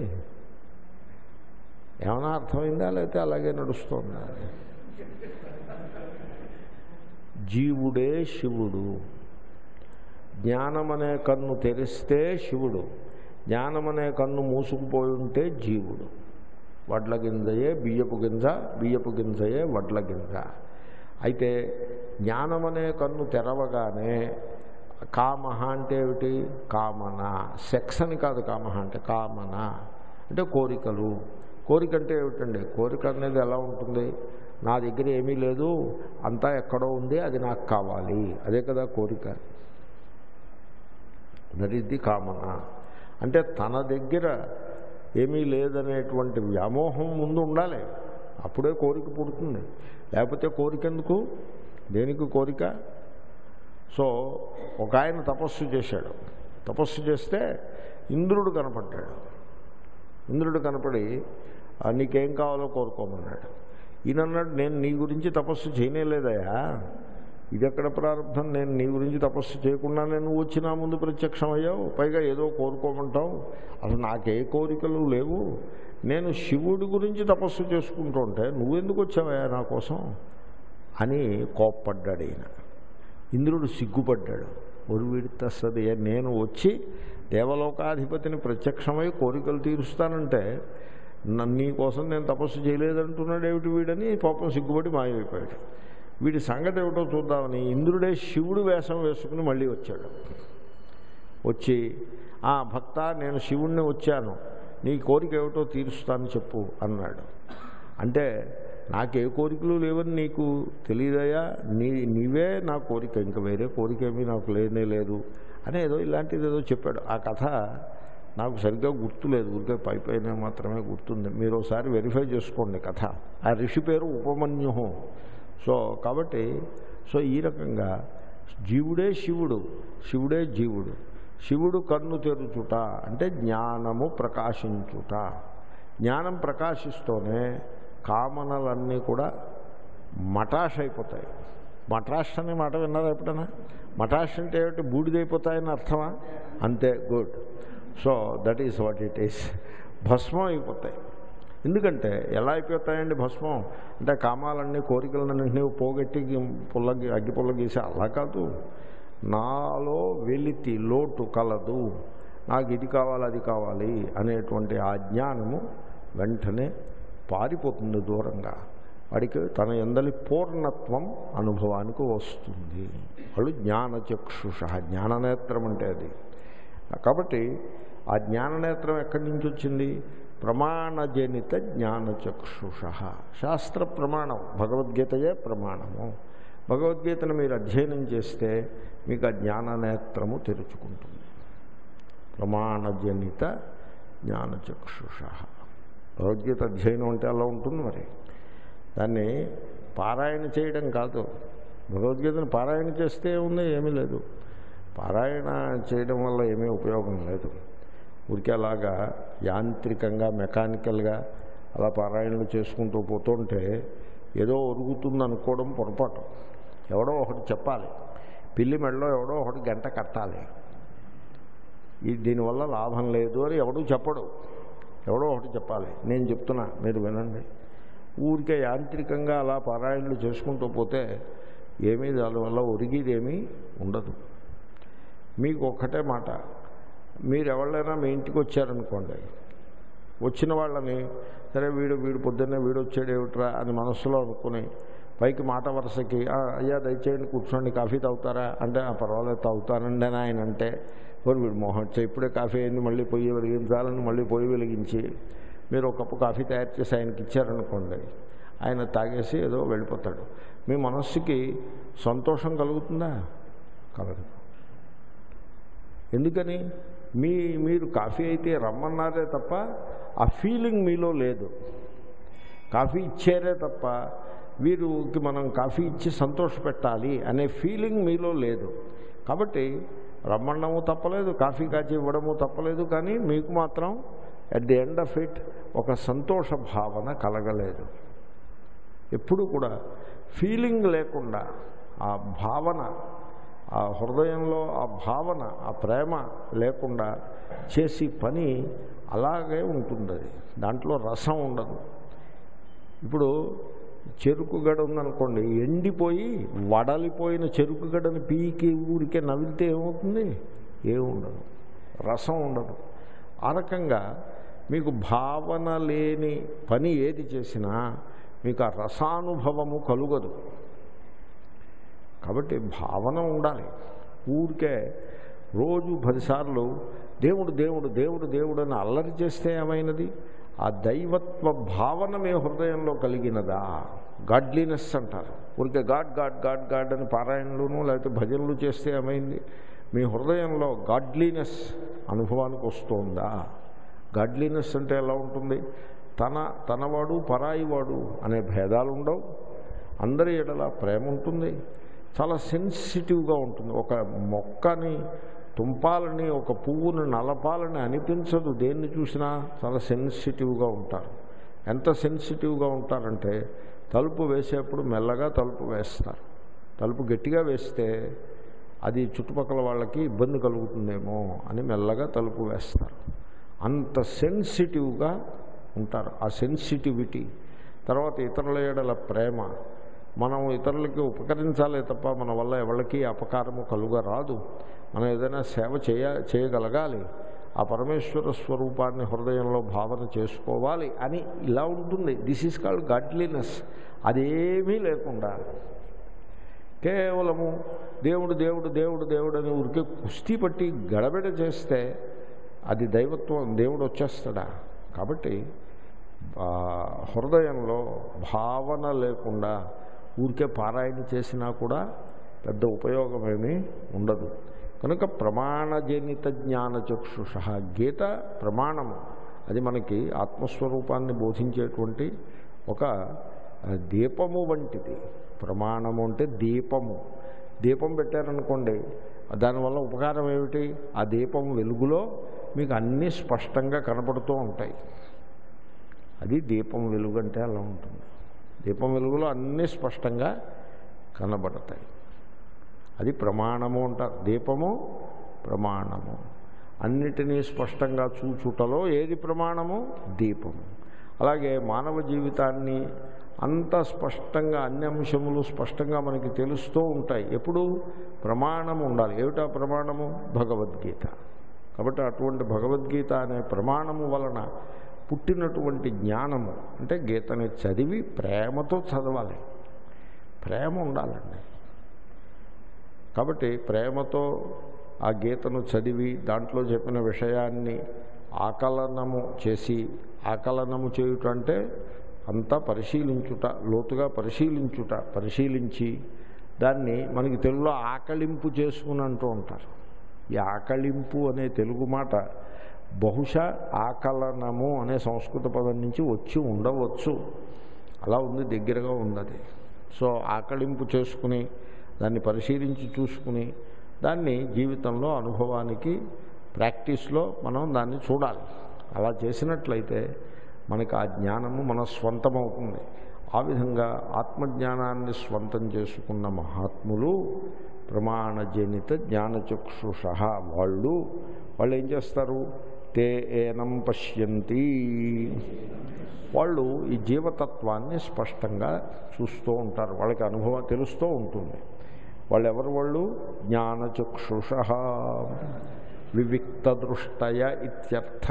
ఏమైనా అర్థమైందా లేకపోతే అలాగే నడుస్తుందా జీవుడే శివుడు జ్ఞానమనే కన్ను తెరిస్తే శివుడు జ్ఞానమనే కన్ను మూసుకుపోయి ఉంటే జీవుడు వడ్ల గింజయే బియ్యపు గింజ బియ్యపు గింజయే వడ్ల గింజ అయితే జ్ఞానమనే కన్ను తెరవగానే కామ అంటే ఏమిటి కామన సెక్స్ అని కాదు కామ అంటే కామన అంటే కోరికలు కోరిక అంటే ఏమిటండి కోరిక అనేది ఎలా ఉంటుంది నా దగ్గర ఏమీ లేదు అంతా ఎక్కడో ఉంది అది నాకు కావాలి అదే కదా కోరిక దట్ ఈస్ ది కామన అంటే తన దగ్గర ఏమీ లేదనేటువంటి వ్యామోహం ముందు ఉండాలి అప్పుడే కోరిక పుడుతుంది లేకపోతే కోరిక ఎందుకు దేనికి కోరిక సో ఒక ఆయన తపస్సు చేశాడు తపస్సు చేస్తే ఇంద్రుడు కనపడ్డాడు ఇంద్రుడు కనపడి "ఆ, నీకేం కావాలో కోరుకోమన్నాడు ఈయన అన్నాడు నేను నీ గురించి తపస్సు చేయనేలేదయా ఇది ఎక్కడ ప్రారంభం నేను నీ గురించి తపస్సు చేయకుండా నేను వచ్చి నా ముందు ప్రత్యక్షమయ్యావు పైగా ఏదో కోరుకోమంటావు అసలు నాకే కోరికలు లేవు నేను శివుడి గురించి తపస్సు చేసుకుంటుంటే నువ్వెందుకు వచ్చావయ్యా నా కోసం అని కోప్పడ్డాడు ఈయన ఇంద్రుడు సిగ్గుపడ్డాడు ఒరు విడితస్తుంది నేను వచ్చి దేవలోకాధిపతిని ప్రత్యక్షమై కోరికలు తీరుస్తానంటే నన్ను నీ కోసం నేను తపస్సు చేయలేదంటున్నాడు ఏమిటి వీడని పాపం సిగ్గుపడి మాయమైపోయాడు వీడి సంగతి ఏమిటో చూద్దామని ఇంద్రుడే శివుడు వేషం వేసుకుని మళ్ళీ వచ్చాడు వచ్చి ఆ భక్త నేను శివుణ్ణి వచ్చాను నీ కోరిక ఏమిటో తీరుస్తాను చెప్పు అన్నాడు అంటే నాకు ఏ కోరికలు లేవని నీకు తెలియదయా నీ నీవే నా కోరిక ఇంకా వేరే కోరిక ఏమీ నాకు లేనే లేదు అని ఏదో ఇలాంటిది ఏదో చెప్పాడు ఆ కథ నాకు సరిగ్గా గుర్తులేదు ఊరికే పై పైన మాత్రమే గుర్తుంది మీరు ఒకసారి వెరిఫై చేసుకోండి కథ ఆ ఋషి పేరు ఉపమన్యు సో కాబట్టి సో ఈ రకంగా జీవుడే శివుడు శివుడే జీవుడు శివుడు కన్ను తెరుచుట అంటే జ్ఞానము ప్రకాశించుట జ్ఞానం ప్రకాశిస్తూనే కామనలన్నీ కూడా మటాష్ అయిపోతాయి మటాష్ అనే మాట విన్నారా ఎప్పుడైనా మటాష్ అంటే ఏమిటి బూడిదైపోతాయని అర్థమా అంతే good so that is what it is భస్మం అయిపోతాయి ఎందుకంటే ఎలా అయిపోతాయండి భస్మం అంటే కామాలన్నీ కోరికలన్నింటినీ పోగొట్టి పుల్లగి అగ్గి పుల్ల గీసి అలా కాదు నాలో వెలితి లోటు కలదు నాకు ఇది కావాలి అది కావాలి అనేటువంటి ఆ జ్ఞానము వెంటనే పారిపోతుంది దూరంగా వాడికి తన ఎందలి పూర్ణత్వం అనుభవానికి వస్తుంది వాళ్ళు జ్ఞానచక్షుష జ్ఞాననేత్రం అంటే అది కాబట్టి ఆ జ్ఞాననేత్రం ఎక్కడి నుంచి వచ్చింది ప్రమాణజనిత జ్ఞానచక్షుష శాస్త్ర ప్రమాణం భగవద్గీతయే ప్రమాణము భగవద్గీతను మీరు అధ్యయనం చేస్తే మీకు ఆ జ్ఞాననేత్రము తెరుచుకుంటుంది ప్రమాణజనిత జ్ఞానచక్షుష భగవద్గీత అధ్యయనం అంటే అలా ఉంటుంది మరి దాన్ని పారాయణ చేయడం కాదు భగవద్గీతను పారాయణ చేస్తే ఉంది ఏమీ లేదు పారాయణ చేయడం వల్ల ఏమీ ఉపయోగం లేదు ఊరికే అలాగా యాంత్రికంగా మెకానికల్గా అలా పారాయణలు చేసుకుంటూ పోతుంటే ఏదో ఒరుగుతుంది అనుకోవడం పొరపాటు ఎవడో ఒకటి చెప్పాలి పిల్లి మెడలో ఎవడో ఒకటి గంట కట్టాలి ఈ దీనివల్ల లాభం లేదు అని ఎవడూ చెప్పడు ఎవడో ఒకటి చెప్పాలి నేను చెప్తున్నా మీరు వినండి ఊరికే యాంత్రికంగా అలా పారాయణలు చేసుకుంటూ పోతే ఏమీ దానివల్ల ఒరిగిదేమీ ఉండదు మీకు ఒక్కటే మాట మీరు ఎవరైనా మీ ఇంటికి వచ్చారనుకోండి వచ్చిన వాళ్ళని సరే వీడు వీడు పొద్దున్నే వీడు వచ్చాడు ఏమిట్రా అని మనస్సులో అనుకుని పైకి మాట వరుసకి "ఆ, అయ్యా దయచేయండి కూర్చోండి కాఫీ తాగుతారా అంటే "ఆ, పర్వాలేదు తాగుతానండి అని ఆయన అంటే మరి వీడు మోహన్ వచ్చే ఇప్పుడే కాఫీ అయింది మళ్ళీ పొయ్యి వెలిగించాలని మళ్ళీ పొయ్యి వెలిగించి మీరు ఒక కప్పు కాఫీ తయారు చేసి ఆయనకి ఇచ్చారనుకోండి ఆయన తాగేసి ఏదో వెళ్ళిపోతాడు మీ మనస్సుకి సంతోషం కలుగుతుందా కలగదు ఎందుకని మీ మీరు కాఫీ అయితే రమ్మన్నారే తప్ప ఆ ఫీలింగ్ మీలో లేదు కాఫీ ఇచ్చారే తప్ప వీరికి మనం కాఫీ ఇచ్చి సంతోషపెట్టాలి అనే ఫీలింగ్ మీలో లేదు కాబట్టి రమ్మన్నము తప్పలేదు కాఫీ కాచి ఇవ్వడము తప్పలేదు కానీ మీకు మాత్రం at the end of it ఒక సంతోష భావన కలగలేదు ఎప్పుడు కూడా ఫీలింగ్ లేకుండా ఆ భావన ఆ హృదయంలో ఆ భావన ఆ ప్రేమ లేకుండా చేసి పని అలాగే ఉంటుంది అది దాంట్లో రసం ఉండదు ఇప్పుడు చెరుకు గడ ఉందనుకోండి ఎండిపోయి వడలిపోయిన చెరుకు గడని పీకి ఊరికే నవిలితే ఏమవుతుంది ఏముండదు రసం ఉండదు ఆ రకంగా మీకు భావన లేని పని ఏది చేసినా మీకు ఆ రసానుభవము కలుగదు కాబట్టి భావన ఉండాలి ఊరికే రోజు పదిసార్లు దేవుడు దేవుడు దేవుడు దేవుడు అని అల్లరి చేస్తే ఏమైనది ఆ దైవత్వ భావన మీ హృదయంలో కలిగినదా గాడ్లీనెస్ అంటారు ఊరికే గాడ్ గాడ్ గాడ్ గాడ్ అని పారాయణలును లేకపోతే భజనలు చేస్తే ఏమైంది మీ హృదయంలో గాడ్లీనెస్ అనుభవానికి వస్తుందా గాడ్లీనెస్ అంటే ఎలా ఉంటుంది తన తనవాడు పరాయివాడు అనే భేదాలు ఉండవు అందరి ఎడల ప్రేమ ఉంటుంది చాలా సెన్సిటివ్గా ఉంటుంది ఒక మొక్కని తుంపాలని ఒక పువ్వుని నలపాలని అనిపించదు దేన్ని చూసినా చాలా సెన్సిటివ్గా ఉంటారు ఎంత సెన్సిటివ్గా ఉంటారంటే తలుపు వేసేప్పుడు మెల్లగా తలుపు వేస్తారు తలుపు గట్టిగా వేస్తే అది చుట్టుపక్కల వాళ్ళకి ఇబ్బంది కలుగుతుందేమో అని మెల్లగా తలుపు వేస్తారు అంత సెన్సిటివ్గా ఉంటారు ఆ సెన్సిటివిటీ తర్వాత ఇతరుల ఏడల ప్రేమ మనం ఇతరులకి ఉపకరించాలే తప్ప మన వల్ల ఎవరికి అపకారము కలుగ రాదు మనం ఏదైనా సేవ చేయ చేయగలగాలి ఆ పరమేశ్వర స్వరూపాన్ని హృదయంలో భావన చేసుకోవాలి అని ఇలా ఉంటుంది దిస్ ఈజ్ కాల్డ్ గాడ్లీనెస్ అదేమీ లేకుండా కేవలము దేవుడు దేవుడు దేవుడు దేవుడు అని ఊరికే కుస్తీ పట్టి గడబిడ చేస్తే అది దైవత్వం దేవుడు వచ్చేస్తాడా కాబట్టి ఆ, హృదయంలో భావన లేకుండా ఊరికే పారాయణ చేసినా కూడా పెద్ద ఉపయోగమేమీ ఉండదు కనుక ప్రమాణజనిత జ్ఞాన చక్షుష గీత ప్రమాణము అది మనకి ఆత్మస్వరూపాన్ని బోధించేటువంటి ఒక ఆ, దీపము వంటిది ప్రమాణము అంటే దీపము దీపం పెట్టారనుకోండి దానివల్ల ఉపకారం ఏమిటి ఆ దీపం వెలుగులో మీకు అన్నీ స్పష్టంగా కనపడుతూ ఉంటాయి అది దీపం వెలుగు అంటే అలా ఉంటుంది దీపం వెలుగులో అన్నీ స్పష్టంగా కనబడతాయి అది ప్రమాణము అంటారు దీపము ప్రమాణము అన్నిటినీ స్పష్టంగా చూచుటలో ఏది ప్రమాణము దీపము అలాగే మానవ జీవితాన్ని అంత స్పష్టంగా అన్ని అంశములు స్పష్టంగా మనకి తెలుస్తూ ఉంటాయి ఎప్పుడు ప్రమాణం ఉండాలి ఏమిటా ప్రమాణము భగవద్గీత కాబట్టి అటువంటి భగవద్గీత అనే ప్రమాణము వలన పుట్టినటువంటి జ్ఞానము అంటే గీతని చదివి ప్రేమతో చదవాలి ప్రేమ ఉండాలండి కాబట్టి ప్రేమతో ఆ గీతను చదివి దాంట్లో చెప్పిన విషయాన్ని ఆకలనము చేసి ఆకలనము చేయుట అంటే అంతా పరిశీలించుట లోతుగా పరిశీలించుట పరిశీలించి దాన్ని మనకి తెలుగులో ఆకలింపు చేసుకుని అంటూ ఉంటారు ఈ ఆకలింపు అనే తెలుగు మాట బహుశా ఆకలనము అనే సంస్కృత పదం నుంచి వచ్చి ఉండవచ్చు అలా ఉంది దగ్గరగా ఉన్నది సో ఆకలింపు చేసుకుని దాన్ని పరిశీలించి చూసుకుని దాన్ని జీవితంలో అనుభవానికి ప్రాక్టీస్లో మనం దాన్ని చూడాలి అలా చేసినట్లయితే మనకి ఆ జ్ఞానము మన స్వంతం అవుతుంది ఆ విధంగా ఆత్మజ్ఞానాన్ని స్వంతం చేసుకున్న మహాత్ములు ప్రమాణజనిత జ్ఞానచక్షుష వాళ్ళు వాళ్ళు ఏం చేస్తారు తే ఏనం పశ్యంతి వాళ్ళు ఈ జీవతత్వాన్ని స్పష్టంగా చూస్తూ ఉంటారు వాళ్ళకి అనుభవం తెలుస్తూ ఉంటుంది వాళ్ళు ఎవరు వాళ్ళు జ్ఞానచక్షుష వివిక్త దృష్టయ ఇత్యర్థ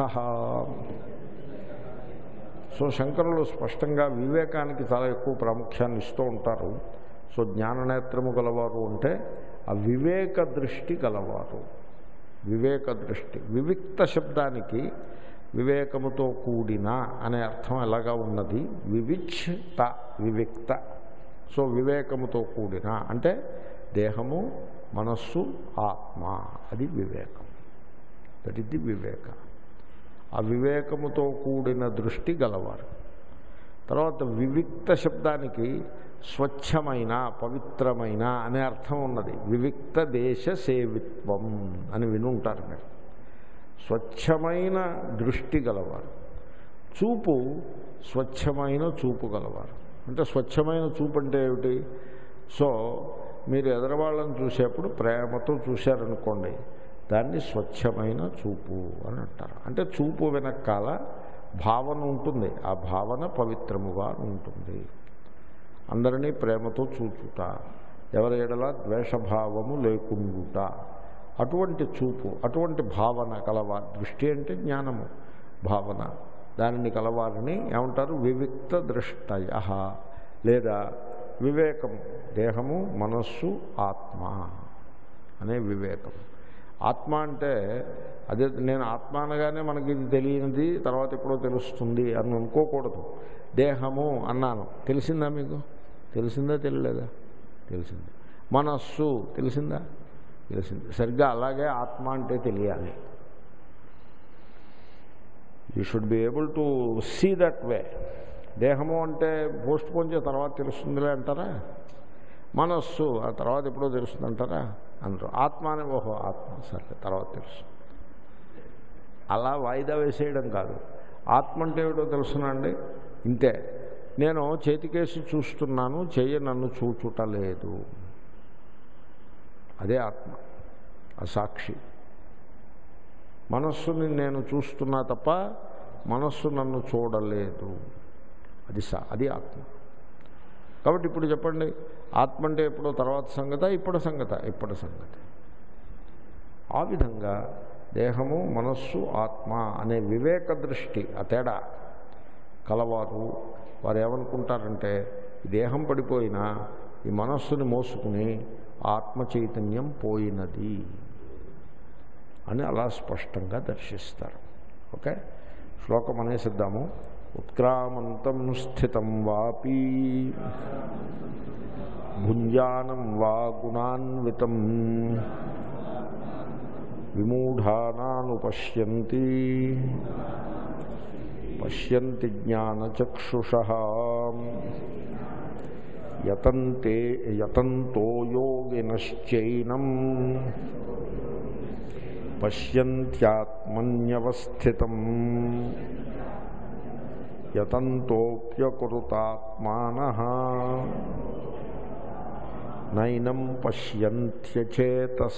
సో శంకరులు స్పష్టంగా వివేకానికి చాలా ఎక్కువ ప్రాముఖ్యాన్ని ఇస్తూ ఉంటారు సో జ్ఞాననేత్రము గలవారు అంటే ఆ వివేక దృష్టి గలవారు వివేక దృష్టి వివిక్త శబ్దానికి వివేకముతో కూడిన అనే అర్థం ఎలాగా ఉన్నది వివిచ్త వివిక్త సో వివేకముతో కూడిన అంటే దేహము మనస్సు ఆత్మ అది వివేకం దట్ ఇది వివేక ఆ వివేకముతో కూడిన దృష్టి గలవారు తర్వాత వివిక్త శబ్దానికి స్వచ్ఛమైన పవిత్రమైన అనే అర్థం ఉన్నది వివిక్త దేశ సేవిత్వం అని వినుంటారు మీరు స్వచ్ఛమైన దృష్టి గలవారు చూపు స్వచ్ఛమైన చూపు గలవారు అంటే స్వచ్ఛమైన చూపు అంటే ఏమిటి సో మీరు ఎదరవాళ్ళని చూసేప్పుడు ప్రేమతో చూశారనుకోండి దాన్ని స్వచ్ఛమైన చూపు అని అంటారు అంటే చూపు వెనకాల భావన ఉంటుంది ఆ భావన పవిత్రముగా ఉంటుంది అందరినీ ప్రేమతో చూచుట ఎవరి ఎడల ద్వేషభావము లేకుండుట అటువంటి చూపు అటువంటి భావన కలవా దృష్టి అంటే జ్ఞానము భావన దానిని కలవాలని ఏమంటారు వివిక్త దృష్టయ లేదా వివేకం దేహము మనస్సు ఆత్మ అనే వివేకం ఆత్మ అంటే అదే నేను ఆత్మ అనగానే మనకి ఇది తెలియనిది తర్వాత ఎప్పుడో తెలుస్తుంది అని అనుకోకూడదు దేహము అన్నాను తెలిసిందా మీకు తెలిసిందా తెలియలేదా తెలిసింది మనస్సు తెలిసిందా తెలిసింది సరిగ్గా అలాగే ఆత్మ అంటే తెలియాలి you should be able to see that way దేహము అంటే పోస్ట్ పోన్ చేయ తర్వాత తెలుస్తుందిలే అంటారా మనస్సు ఆ తర్వాత ఎప్పుడో తెలుస్తుంది అంటారా అంటారు ఆత్మ అనే ఓహో ఆత్మ సరే తర్వాత తెలుసు అలా వాయిదా వేసేయడం కాదు ఆత్మ అంటే ఏమిటో తెలుసునండి ఇంతే నేను చేతికేసి చూస్తున్నాను చెయ్యి నన్ను చూచుటలేదు అదే ఆత్మ ఆ సాక్షి మనస్సుని నేను చూస్తున్నా తప్ప మనస్సు నన్ను చూడలేదు అది సా అది ఆత్మ కాబట్టి ఇప్పుడు చెప్పండి ఆత్మ అంటే ఎప్పుడో తర్వాత సంగత ఇప్పుడు సంగత ఇప్పుడు సంగతి ఆ విధంగా దేహము మనస్సు ఆత్మ అనే వివేక దృష్టి ఆ తేడా కలవారు వారు ఏమనుకుంటారంటే ఈ దేహం పడిపోయినా ఈ మనస్సుని మోసుకుని ఆత్మ చైతన్యం పోయినది అని అలా స్పష్టంగా దర్శిస్తారు ఓకే శ్లోకం అనేసిద్దాము ఉత్క్రామంతం స్థితం వాపి భుంజానం వా గుణాన్వితం విమూఢానానుపశ్యంతి పశ్యంతి జ్ఞానచక్షుష యతంతే యతంతో యోగినశ్చైనం పశ్యంత్యాత్మన్యవస్థితం యతంతోప్యకురుతాత్మాన నైనం పశ్యంత్యచేతస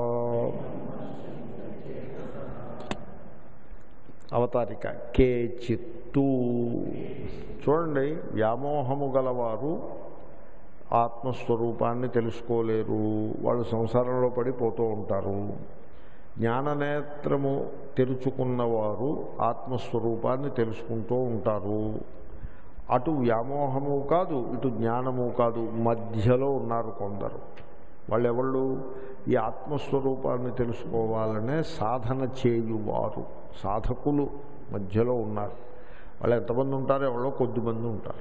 అవతారిక కేచిత్తు చూడండి వ్యామోహము గలవారు ఆత్మస్వరూపాన్ని తెలుసుకోలేరు వాళ్ళు సంసారంలో పడిపోతూ ఉంటారు జ్ఞాననేత్రము తెరుచుకున్నవారు ఆత్మస్వరూపాన్ని తెలుసుకుంటూ ఉంటారు అటు వ్యామోహము కాదు ఇటు జ్ఞానము కాదు మధ్యలో ఉన్నారు కొందరు వాళ్ళు ఎవళ్ళు ఈ ఆత్మస్వరూపాన్ని తెలుసుకోవాలనే సాధన చేయువారు సాధకులు మధ్యలో ఉన్నారు వాళ్ళు ఎంతమంది ఉంటారో ఎవరో కొద్దిమంది ఉంటారు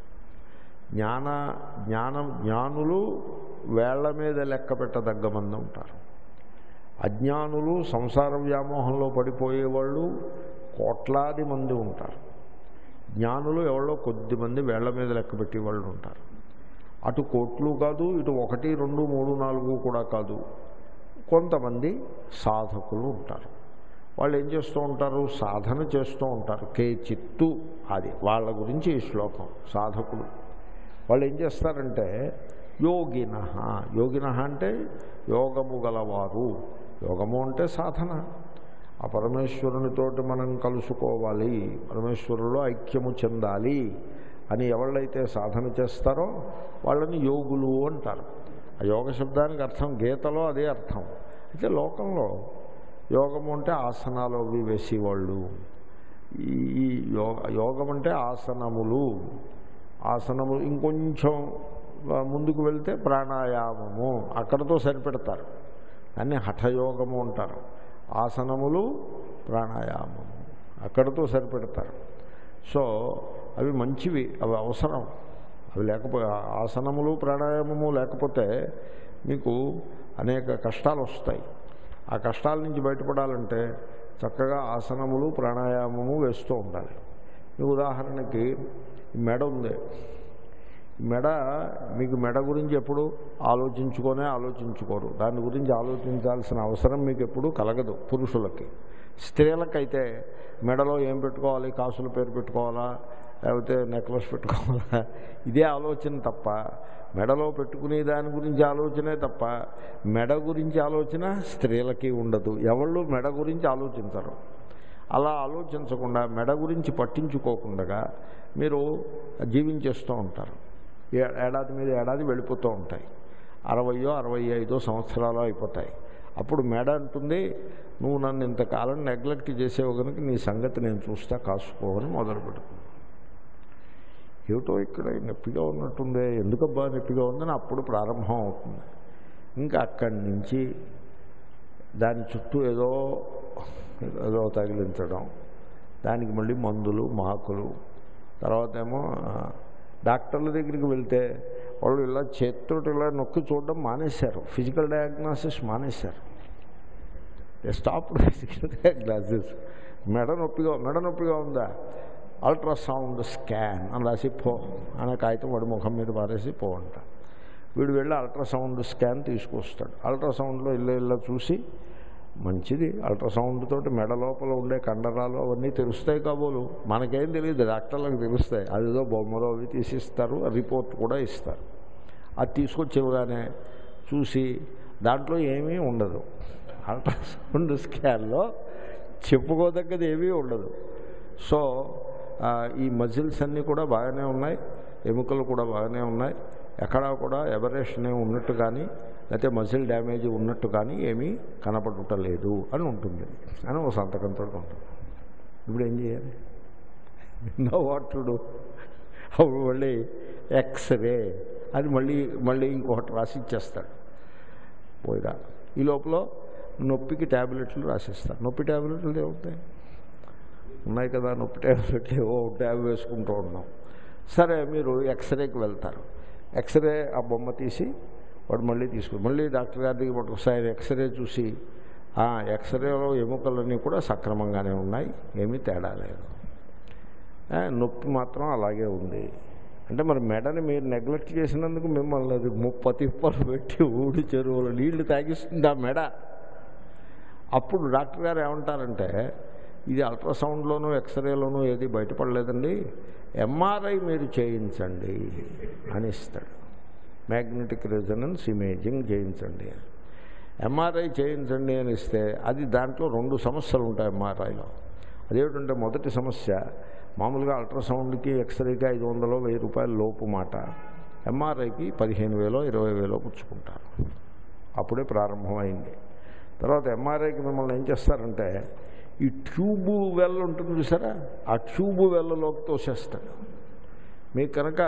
జ్ఞాన జ్ఞానం జ్ఞానులు వేళ్ల మీద లెక్క పెట్టదగ్గ మంది ఉంటారు అజ్ఞానులు సంసార వ్యామోహంలో పడిపోయేవాళ్ళు కోట్లాది మంది ఉంటారు జ్ఞానులు ఎవరో కొద్ది మంది వేళ్ల మీద లెక్క పెట్టేవాళ్ళు ఉంటారు అటు కోట్లు కాదు ఇటు ఒకటి రెండు మూడు నాలుగు కూడా కాదు కొంతమంది సాధకులు ఉంటారు వాళ్ళు ఏం చేస్తూ ఉంటారు సాధన చేస్తూ ఉంటారు కే చిత్తు అది వాళ్ళ గురించి ఈ శ్లోకం సాధకులు వాళ్ళు ఏం చేస్తారంటే యోగిన యోగిన అంటే యోగము గలవారు యోగము అంటే సాధన ఆ పరమేశ్వరునితోటి మనం కలుసుకోవాలి పరమేశ్వరులో ఐక్యము చెందాలి అని ఎవళ్ళైతే సాధన చేస్తారో వాళ్ళని యోగులు అంటారు ఆ యోగ శబ్దానికి అర్థం గీతలో అదే అర్థం అయితే లోకంలో యోగము అంటే ఆసనాలు అవి వేసేవాళ్ళు ఈ యోగ యోగం అంటే ఆసనములు ఆసనములు ఇంకొంచెం ముందుకు వెళ్తే ప్రాణాయామము అక్కడతో సరిపెడతారు దాన్ని హఠయోగము అంటారు ఆసనములు ప్రాణాయామము అక్కడతో సరిపెడతారు సో అవి మంచివి అవి అవసరం అవి లేకపోతే ఆసనములు ప్రాణాయామము లేకపోతే మీకు అనేక కష్టాలు వస్తాయి ఆ కష్టాల నుంచి బయటపడాలంటే చక్కగా ఆసనములు ప్రాణాయామము వేస్తూ ఉండాలి మీకు ఉదాహరణకి మెడ ఉంది మెడ మీకు మెడ గురించి ఎప్పుడు ఆలోచించుకొనే ఆలోచించుకోరు దాని గురించి ఆలోచించాల్సిన అవసరం మీకు ఎప్పుడు కలగదు పురుషులకి స్త్రీలకైతే మెడలో ఏం పెట్టుకోవాలి కాసుల పేరు పెట్టుకోవాలా లేకపోతే నెక్లెస్ పెట్టుకోవాలా ఇదే ఆలోచన తప్ప మెడలో పెట్టుకునే దాని గురించి ఆలోచనే తప్ప మెడ గురించి ఆలోచన స్త్రీలకి ఉండదు ఎవళ్ళు మెడ గురించి ఆలోచించరు అలా ఆలోచించకుండా మెడ గురించి పట్టించుకోకుండా మీరు జీవించేస్తూ ఉంటారు ఏ- ఏడాది మీద ఏడాది వెళ్ళిపోతూ ఉంటాయి అరవయో అరవై ఐదో సంవత్సరాలు అయిపోతాయి అప్పుడు మేడ అంటుంది నువ్వు నన్ను ఇంతకాలం నెగ్లెక్ట్ చేసేవు కనుక నీ సంగతి నేను చూస్తా కాసుకోవని మొదలు పెడుతుంది ఏమిటో ఇక్కడ నొప్పిగా ఉన్నట్టుందే ఎందుకబ్బా నొప్పిగా ఉందని అప్పుడు ప్రారంభం అవుతుంది ఇంకా అక్కడి నుంచి దాని చుట్టూ ఏదో ఏదో తగిలించడం దానికి మళ్ళీ మందులు మాకులు తర్వాత ఏమో ఆ, డాక్టర్ల దగ్గరికి వెళ్తే వాళ్ళు ఇలా చేతితోటి ఇలా నొక్కి చూడడం మానేశారు ఫిజికల్ డయాగ్నాసిస్ మానేశారు స్టాప్ ఫిజికల్ డయాగ్నాసిస్ మెడ నొప్పిగా మెడ నొప్పిగా ఉందా అల్ట్రాసౌండ్ స్కాన్ అని రాసి పో అనే కాగితం వాడి ముఖం మీద పారేసి పో అంట వీడు వెళ్ళి అల్ట్రాసౌండ్ స్కాన్ తీసుకొస్తాడు అల్ట్రాసౌండ్లో ఇల్లు ఇల్లు చూసి మంచిది అల్ట్రాసౌండ్ తోటి మెడ లోపల ఉండే కండరాలు అవన్నీ తెలుస్తాయి కాబోలు మనకేం తెలియదు డాక్టర్లకు తెలుస్తాయి అదేదో బొమ్మలో అవి తీసిస్తారు రిపోర్ట్ కూడా ఇస్తారు అది తీసుకొచ్చివగానే చూసి దాంట్లో ఏమీ ఉండదు అల్ట్రాసౌండ్ స్కాన్లో చెప్పుకోదగ్గది ఏమీ ఉండదు సో ఆ, ఈ మజిల్స్ అన్నీ కూడా బాగానే ఉన్నాయి ఎముకలు కూడా బాగానే ఉన్నాయి ఎక్కడా కూడా ఎబరేషన్ ఏమి ఉన్నట్టు కానీ లేకపోతే మజిల్ డ్యామేజ్ ఉన్నట్టు కానీ ఏమీ కనపడటలేదు అని ఉంటుంది అని ఒక సంతకంతో ఉంటుంది ఇప్పుడు ఏం చేయాలి నో వాట్ టు డూ అప్పుడు మళ్ళీ ఎక్స్రే అది మళ్ళీ మళ్ళీ ఇంకొకటి రాసి ఇచ్చేస్తాడు పోయిరా ఈ లోపల నొప్పికి ట్యాబ్లెట్లు రాసిస్తారు నొప్పి ట్యాబ్లెట్లు ఏమవుతాయి ఉన్నాయి కదా నొప్పి ట్యాబ్లెట్లు ఏవో ట్యాబ్ వేసుకుంటూ ఉన్నాం సరే మీరు ఎక్స్రేకి వెళ్తారు ఎక్స్రే ఆ బొమ్మ తీసి వాడు మళ్ళీ తీసుకుని మళ్ళీ డాక్టర్ గారి దగ్గర ఒకసారి ఎక్స్రే చూసి ఆ ఎక్స్రేలో ఎముకలన్నీ కూడా సక్రమంగానే ఉన్నాయి ఏమీ తేడా లేదు ఆ, నొప్పి మాత్రం అలాగే ఉంది అంటే మరి మెడని మీరు నెగ్లెక్ట్ చేసినందుకు మిమ్మల్ని అది ముప్ప తిప్పలు పెట్టి ఊడి చెరువులు నీళ్లు తాగిస్తుంది ఆ మెడ అప్పుడు డాక్టర్ గారు ఏమంటారంటే ఇది అల్ట్రాసౌండ్లోనూ ఎక్స్రేలోనూ ఏది బయటపడలేదండి ఎంఆర్ఐ మీరు చేయించండి అని ఇస్తాడు మ్యాగ్నెటిక్ రెజనెన్స్ ఇమేజింగ్ చేయించండి ఎంఆర్ఐ చేయించండి అని ఇస్తే అది దాంట్లో రెండు సమస్యలు ఉంటాయి ఎంఆర్ఐలో అదేమిటంటే మొదటి సమస్య మామూలుగా అల్ట్రాసౌండ్కి ఎక్స్రేకి ఐదు వందలు వెయ్యి రూపాయల లోపు మాట ఎంఆర్ఐకి పదిహేను వేలో ఇరవై వేలో పుచ్చుకుంటారు అప్పుడే ప్రారంభమైంది తర్వాత ఎంఆర్ఐకి మిమ్మల్ని ఏం చేస్తారంటే ఈ ట్యూబు వెల్ ఉంటుంది చూసారా ఆ ట్యూబు వెల్లలోకి తోసేస్తాడు మీకు కనుక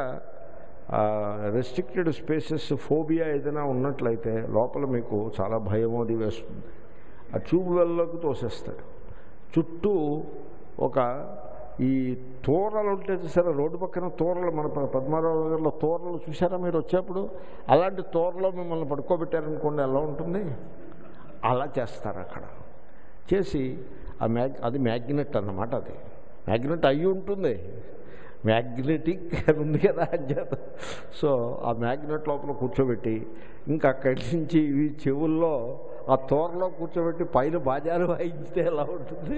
రెస్ట్రిక్టెడ్ స్పేసెస్ ఫోబియా ఏదైనా ఉన్నట్లయితే లోపల మీకు చాలా భయం అది వేస్తుంది ఆ ట్యూబ్ వెల్లోకి తోసేస్తాడు చుట్టూ ఒక ఈ తోరలు ఉంటాయి చూసారా రోడ్డు పక్కన తోరలు మన ప- పద్మారావు నగర్లో తోరలు చూసారా మీరు వచ్చేప్పుడు అలాంటి తోరలో మిమ్మల్ని పడుకోబెట్టారనుకోండి ఎలా ఉంటుంది అలా చేస్తారు అక్కడ చేసి ఆ మ్యాగ్ అది మ్యాగ్నెట్ అన్నమాట అది మ్యాగ్నెట్ అయ్యి ఉంటుంది మ్యాగ్నెటిక్ అని ఉంది కదా అని చేత సో ఆ మ్యాగ్నెట్ లోపల కూర్చోబెట్టి ఇంకా అక్కడి నుంచి ఈ చెవుల్లో ఆ తోరలో కూర్చోబెట్టి పైన బాజాలు వాయించితే ఎలా ఉంటుంది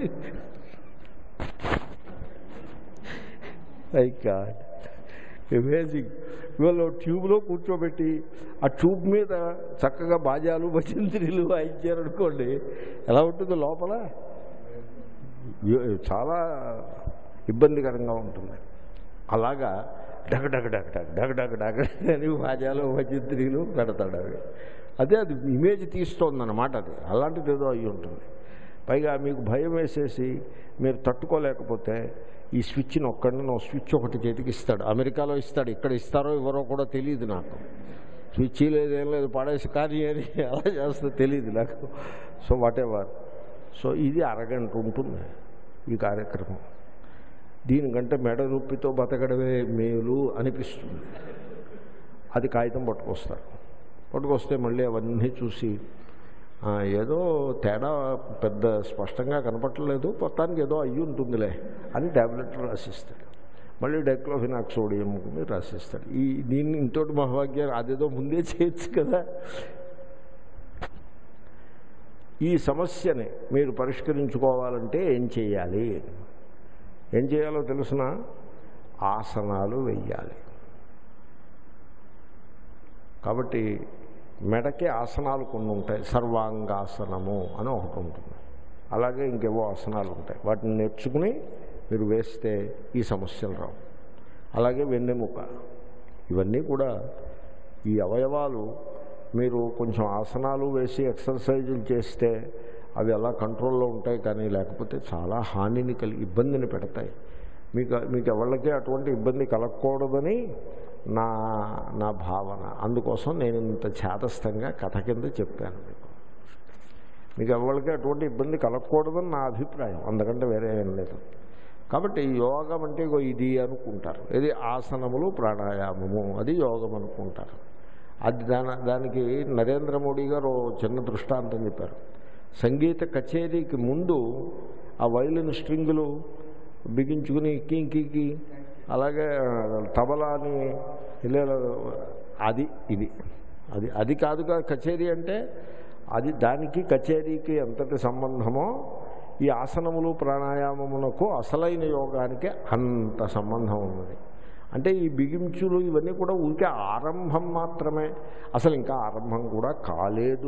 ఐ గాడ్ అమేజింగ్ ఇవాళ ట్యూబ్లో కూర్చోబెట్టి ఆ ట్యూబ్ మీద చక్కగా బాజాలు భజంత్రీలు వాయించారనుకోండి ఎలా ఉంటుంది లోపల యో- చాలా ఇబ్బందికరంగా ఉంటుంది అలాగా డగ డగ డగ డగ డగ డగ డగ అని బాజాలు భజంత్రీలు పెడతాడు అవి అదే అది ఇమేజ్ తీస్తోందన్నమాట అది అలాంటిది ఏదో అయి ఉంటుంది పైగా మీకు భయం వేసేసి మీరు తట్టుకోలేకపోతే ఈ స్విచ్ నొక్కండి నువ్వు స్విచ్ ఒకటి చేతికి ఇస్తాడు అమెరికాలో ఇస్తాడు ఇక్కడ ఇస్తారో ఎవరో కూడా తెలియదు నాకు స్విచ్ లేదేం లేదు పడేసి కానీ అని అలా చేస్తే తెలియదు నాకు సో వాట్ ఎవర్ సో ఇది అరగంట ఉంటుంది ఈ కార్యక్రమం దీనికంటే మెడ నొప్పితో బతకడమే మేలు అనిపిస్తుంది అది కాగితం పట్టుకొస్తారు పట్టుకొస్తే మళ్ళీ అవన్నీ చూసి ఆ, ఏదో తేడా పెద్ద స్పష్టంగా కనపట్టలేదు మొత్తానికి ఏదో అయ్యి ఉంటుందిలే అని ట్యాబ్లెట్లు రాసిస్తాడు మళ్ళీ డెక్లోఫినాక్ సోడియం మీద రాసిస్తాడు ఈ దీన్ని ఇంతోటి మహాభాగ్యం అదేదో ముందే చేయొచ్చు కదా ఈ సమస్యని మీరు పరిష్కరించుకోవాలంటే ఏం చేయాలి ఏం చేయాలో తెలుసిన ఆసనాలు వెయ్యాలి కాబట్టి మెడకి ఆసనాలు కొన్ని ఉంటాయి సర్వాంగాసనము అని ఒకటి ఉంటుంది అలాగే ఇంకేవో ఆసనాలు ఉంటాయి వాటిని నేర్చుకుని మీరు వేస్తే ఈ సమస్యలు రావు అలాగే వెన్నెముక ఇవన్నీ కూడా ఈ అవయవాలు మీరు కొంచెం ఆసనాలు వేసి ఎక్సర్సైజులు చేస్తే అవి అలా కంట్రోల్లో ఉంటాయి కానీ లేకపోతే చాలా హానిని కలిగి ఇబ్బందిని పెడతాయి మీకు మీకు ఎవరికి అటువంటి ఇబ్బంది కలగకూడదని నా నా భావన అందుకోసం నేను ఇంత చేతస్థంగా కథ కింద చెప్పాను మీకు మీకు ఎవరికి అటువంటి ఇబ్బంది కలగకూడదని నా అభిప్రాయం అందుకంటే వేరే ఏం లేదు కాబట్టి యోగం అంటే ఇగో ఇది అనుకుంటారు ఇది ఆసనములు ప్రాణాయామము అది యోగం అనుకుంటారు అది దాని దానికి నరేంద్ర మోడీ గారు ఓ చిన్న దృష్టాంతం చెప్పారు సంగీత కచేరీకి ముందు ఆ వైలిన్ స్ట్రింగులు బిగించుకుని కీకి అలాగే తబలాని ఇలా అది ఇది అది అది కాదుగా కచేరీ అంటే అది దానికి కచేరీకి ఎంతటి సంబంధమో ఈ ఆసనములు ప్రాణాయామమునకు అసలైన యోగానికి అంత సంబంధం ఉన్నది అంటే ఈ బిగించులు ఇవన్నీ కూడా ఊరికే ఆరంభం మాత్రమే అసలు ఇంకా ఆరంభం కూడా కాలేదు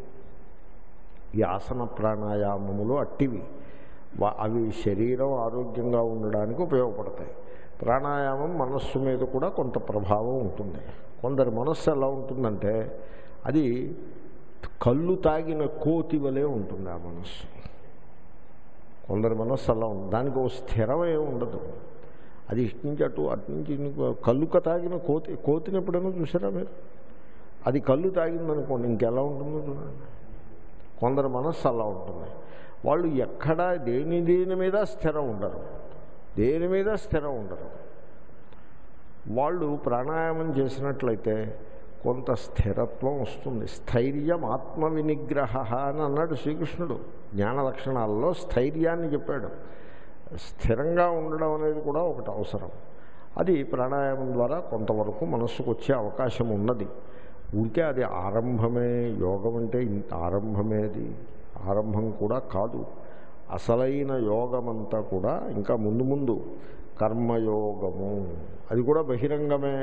ఈ ఆసన ప్రాణాయామములు అట్టివి వా- అవి శరీరం ఆరోగ్యంగా ఉండడానికి ఉపయోగపడతాయి ప్రాణాయామం మనస్సు మీద కూడా కొంత ప్రభావం ఉంటుంది కొందరి మనస్సు ఎలా ఉంటుందంటే అది కళ్ళు తాగిన కోతి వలె ఉంటుంది ఆ మనస్సు కొందరి మనస్సు అలా ఉంది దానికి ఓ స్థిరమే ఉండదు అది ఇటు నుంచి అటు అటు నుంచి ఇటు కళ్ళుక తాగిన కోతి కోతిని ఎప్పుడైనా చూసారా మీరు అది కళ్ళు తాగిందనుకోండి ఇంకెలా ఉంటుందో చూడండి కొందరి మనస్సు అలా ఉంటుంది వాళ్ళు ఎక్కడా దేని దేని మీద స్థిరం ఉండరు దేని మీద స్థిరం ఉండరు వాళ్ళు ప్రాణాయామం చేసినట్లయితే కొంత స్థిరత్వం వస్తుంది స్థైర్యం ఆత్మ వినిగ్రహ అని అన్నాడు శ్రీకృష్ణుడు జ్ఞాన లక్షణాలలో స్థైర్యాన్ని చెప్పాడు స్థిరంగా ఉండడం అనేది కూడా ఒకటి అవసరం అది ప్రాణాయామం ద్వారా కొంతవరకు మనస్సుకు వచ్చే అవకాశం ఉన్నది ఊరికే అది ఆరంభమే యోగం అంటే ఇంత ఆరంభమే అది ఆరంభం కూడా కాదు అసలైన యోగమంతా కూడా ఇంకా ముందు ముందు కర్మయోగము అది కూడా బహిరంగమే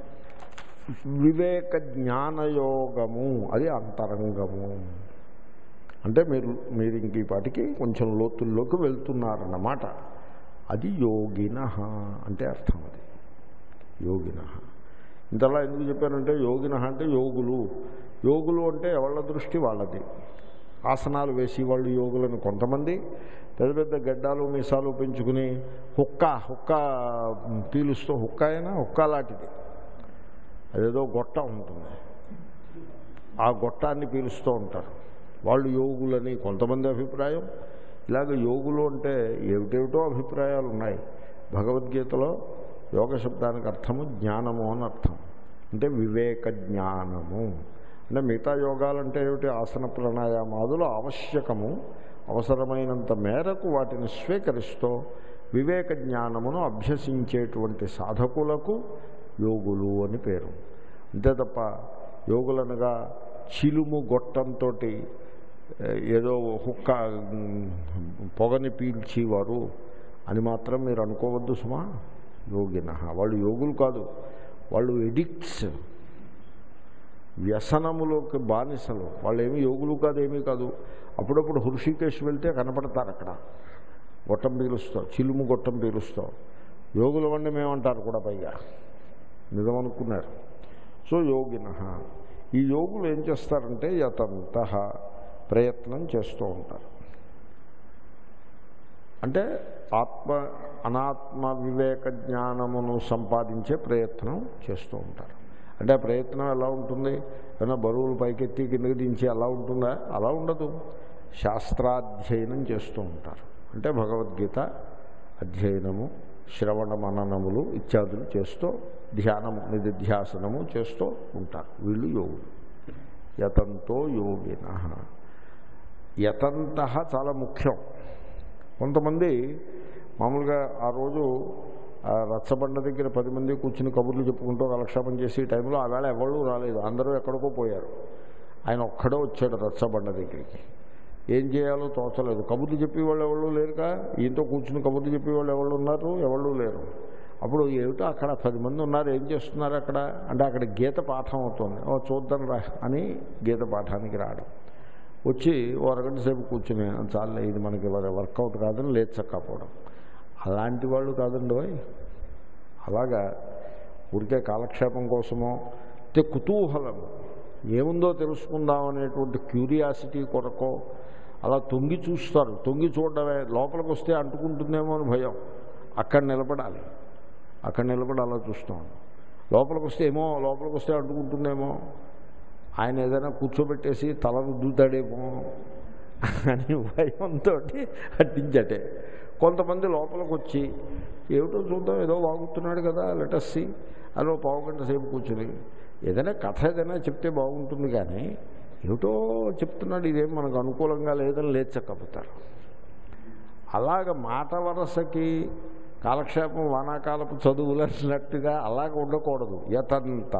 వివేక జ్ఞానయోగము అది అంతరంగము అంటే మీరు మీరు ఇంక ఈ పాటికి కొంచెం లోతుల్లోకి వెళ్తున్నారన్నమాట అది యోగిన అంటే అర్థం అది యోగిన ఇంతలా ఎందుకు చెప్పారంటే యోగిన అంటే యోగులు యోగులు అంటే ఎవళ్ళ దృష్టి వాళ్ళది ఆసనాలు వేసి వాళ్ళు యోగులను కొంతమంది పెద్ద పెద్ద గడ్డాలు మీసాలు పెంచుకుని హుక్క హుక్క పీలుస్తూ హుక్క అయినా హుక్క లాంటిది అదేదో గొట్ట ఉంటుంది ఆ గొట్టాన్ని పీలుస్తూ ఉంటారు వాళ్ళు యోగులని కొంతమంది అభిప్రాయం ఇలాగ యోగులు అంటే ఏమిటేమిటో అభిప్రాయాలు ఉన్నాయి భగవద్గీతలో యోగ శబ్దానికి అర్థము జ్ఞానము అని అర్థం అంటే వివేక జ్ఞానము అంటే మిగతా యోగాలంటే ఏమిటి ఆసన ప్రాణాయామాదులు ఆవశ్యకము అవసరమైనంత మేరకు వాటిని స్వీకరిస్తూ వివేక జ్ఞానమును అభ్యసించేటువంటి సాధకులకు యోగులు అని పేరు అంతే తప్ప యోగులనగా చిలుము గొట్టంతో ఏదో హుక్క ఉమ్, పొగని పీల్చేవారు అని మాత్రం మీరు అనుకోవద్దు సుమా యోగిన వాళ్ళు యోగులు కాదు వాళ్ళు ఎడిక్ట్స్ వ్యసనములోకి బానిసలు వాళ్ళు ఏమి యోగులు కాదు ఏమీ కాదు అప్పుడప్పుడు హృషికేశ్ వెళ్తే కనపడతారు అక్కడ గొట్టం పీలుస్తాం చిలుము గొట్టం పీలుస్తాం యోగుల వండి మేమంటారు కూడా పైగా నిజమనుకున్నారు సో యోగిన ఈ యోగులు ఏం చేస్తారంటే యతంత ప్రయత్నం చేస్తూ ఉంటారు అంటే ఆత్మ అనాత్మ వివేక జ్ఞానమును సంపాదించే ప్రయత్నం చేస్తూ ఉంటారు అంటే ఆ ప్రయత్నం ఎలా ఉంటుంది ఏమైనా బరువులు పైకెత్తి కిందకి దించి అలా ఉంటుందా అలా ఉండదు శాస్త్రాధ్యయనం చేస్తూ ఉంటారు అంటే భగవద్గీత అధ్యయనము శ్రవణ మననములు ఇత్యాదులు చేస్తూ ధ్యానము నిధిధ్యాసనము చేస్తూ ఉంటారు వీళ్ళు యోగులు యతంతో యోగిన యతంత చాలా ముఖ్యం కొంతమంది మామూలుగా ఆ రోజు ఆ రచ్చబండ దగ్గర పది మంది కూర్చుని కబుర్లు చెప్పుకుంటూ కాలక్షేపం చేసే టైంలో ఆ వేళ ఎవళ్ళు రాలేదు అందరూ ఎక్కడికో పోయారు ఆయన ఒక్కడే వచ్చాడు రచ్చబండ దగ్గరికి ఏం చేయాలో తోచలేదు కబుర్లు చెప్పేవాళ్ళు ఎవళ్ళు లేరుగా ఈయనతో కూర్చుని కబుర్లు చెప్పేవాళ్ళు ఎవళ్ళు ఉన్నారు ఎవళ్ళు లేరు అప్పుడు ఏమిటో అక్కడ పది మంది ఉన్నారు ఏం చేస్తున్నారు అక్కడ అంటే అక్కడ గీత పాఠం అవుతుంది ఓ చూద్దాం రా అని గీత పాఠానికి రావడం వచ్చి ఓ అరగంట సేపు కూర్చుని చాలే ఇది మనకి వర్కౌట్ కాదని లేచి చక్కపోవడం అలాంటి వాళ్ళు కాదండి ఓయ్ అలాగా ఊరికే కాలక్షేపం కోసమో అయితే కుతూహలము ఏముందో తెలుసుకుందాం అనేటువంటి క్యూరియాసిటీ కొరకో అలా తొంగి చూస్తారు తొంగి చూడడమే లోపలికి వస్తే అంటుకుంటుందేమో అని భయం అక్కడ నిలబడాలి అక్కడ నిలబడి అలా చూస్తాం లోపలికి వస్తే ఏమో లోపలికి వస్తే అంటుకుంటుందేమో ఆయన ఏదైనా కూర్చోబెట్టేసి తల రుద్దుతాడేమో అని భయంతో అట్టించటే కొంతమంది లోపలికి వచ్చి ఏమిటో చూద్దాం ఏదో వాగుతున్నాడు కదా లెటస్సి అని ఒక పావు గంట సేపు కూర్చుని ఏదైనా కథ ఏదైనా చెప్తే బాగుంటుంది కానీ ఏమిటో చెప్తున్నాడు ఇదేం మనకు అనుకూలంగా లేదని లేచకపోతారు అలాగ మాట వరసకి కాలక్షేపం వానాకాలపు చదువులు అన్నట్టుగా అలాగ ఉండకూడదు యతంత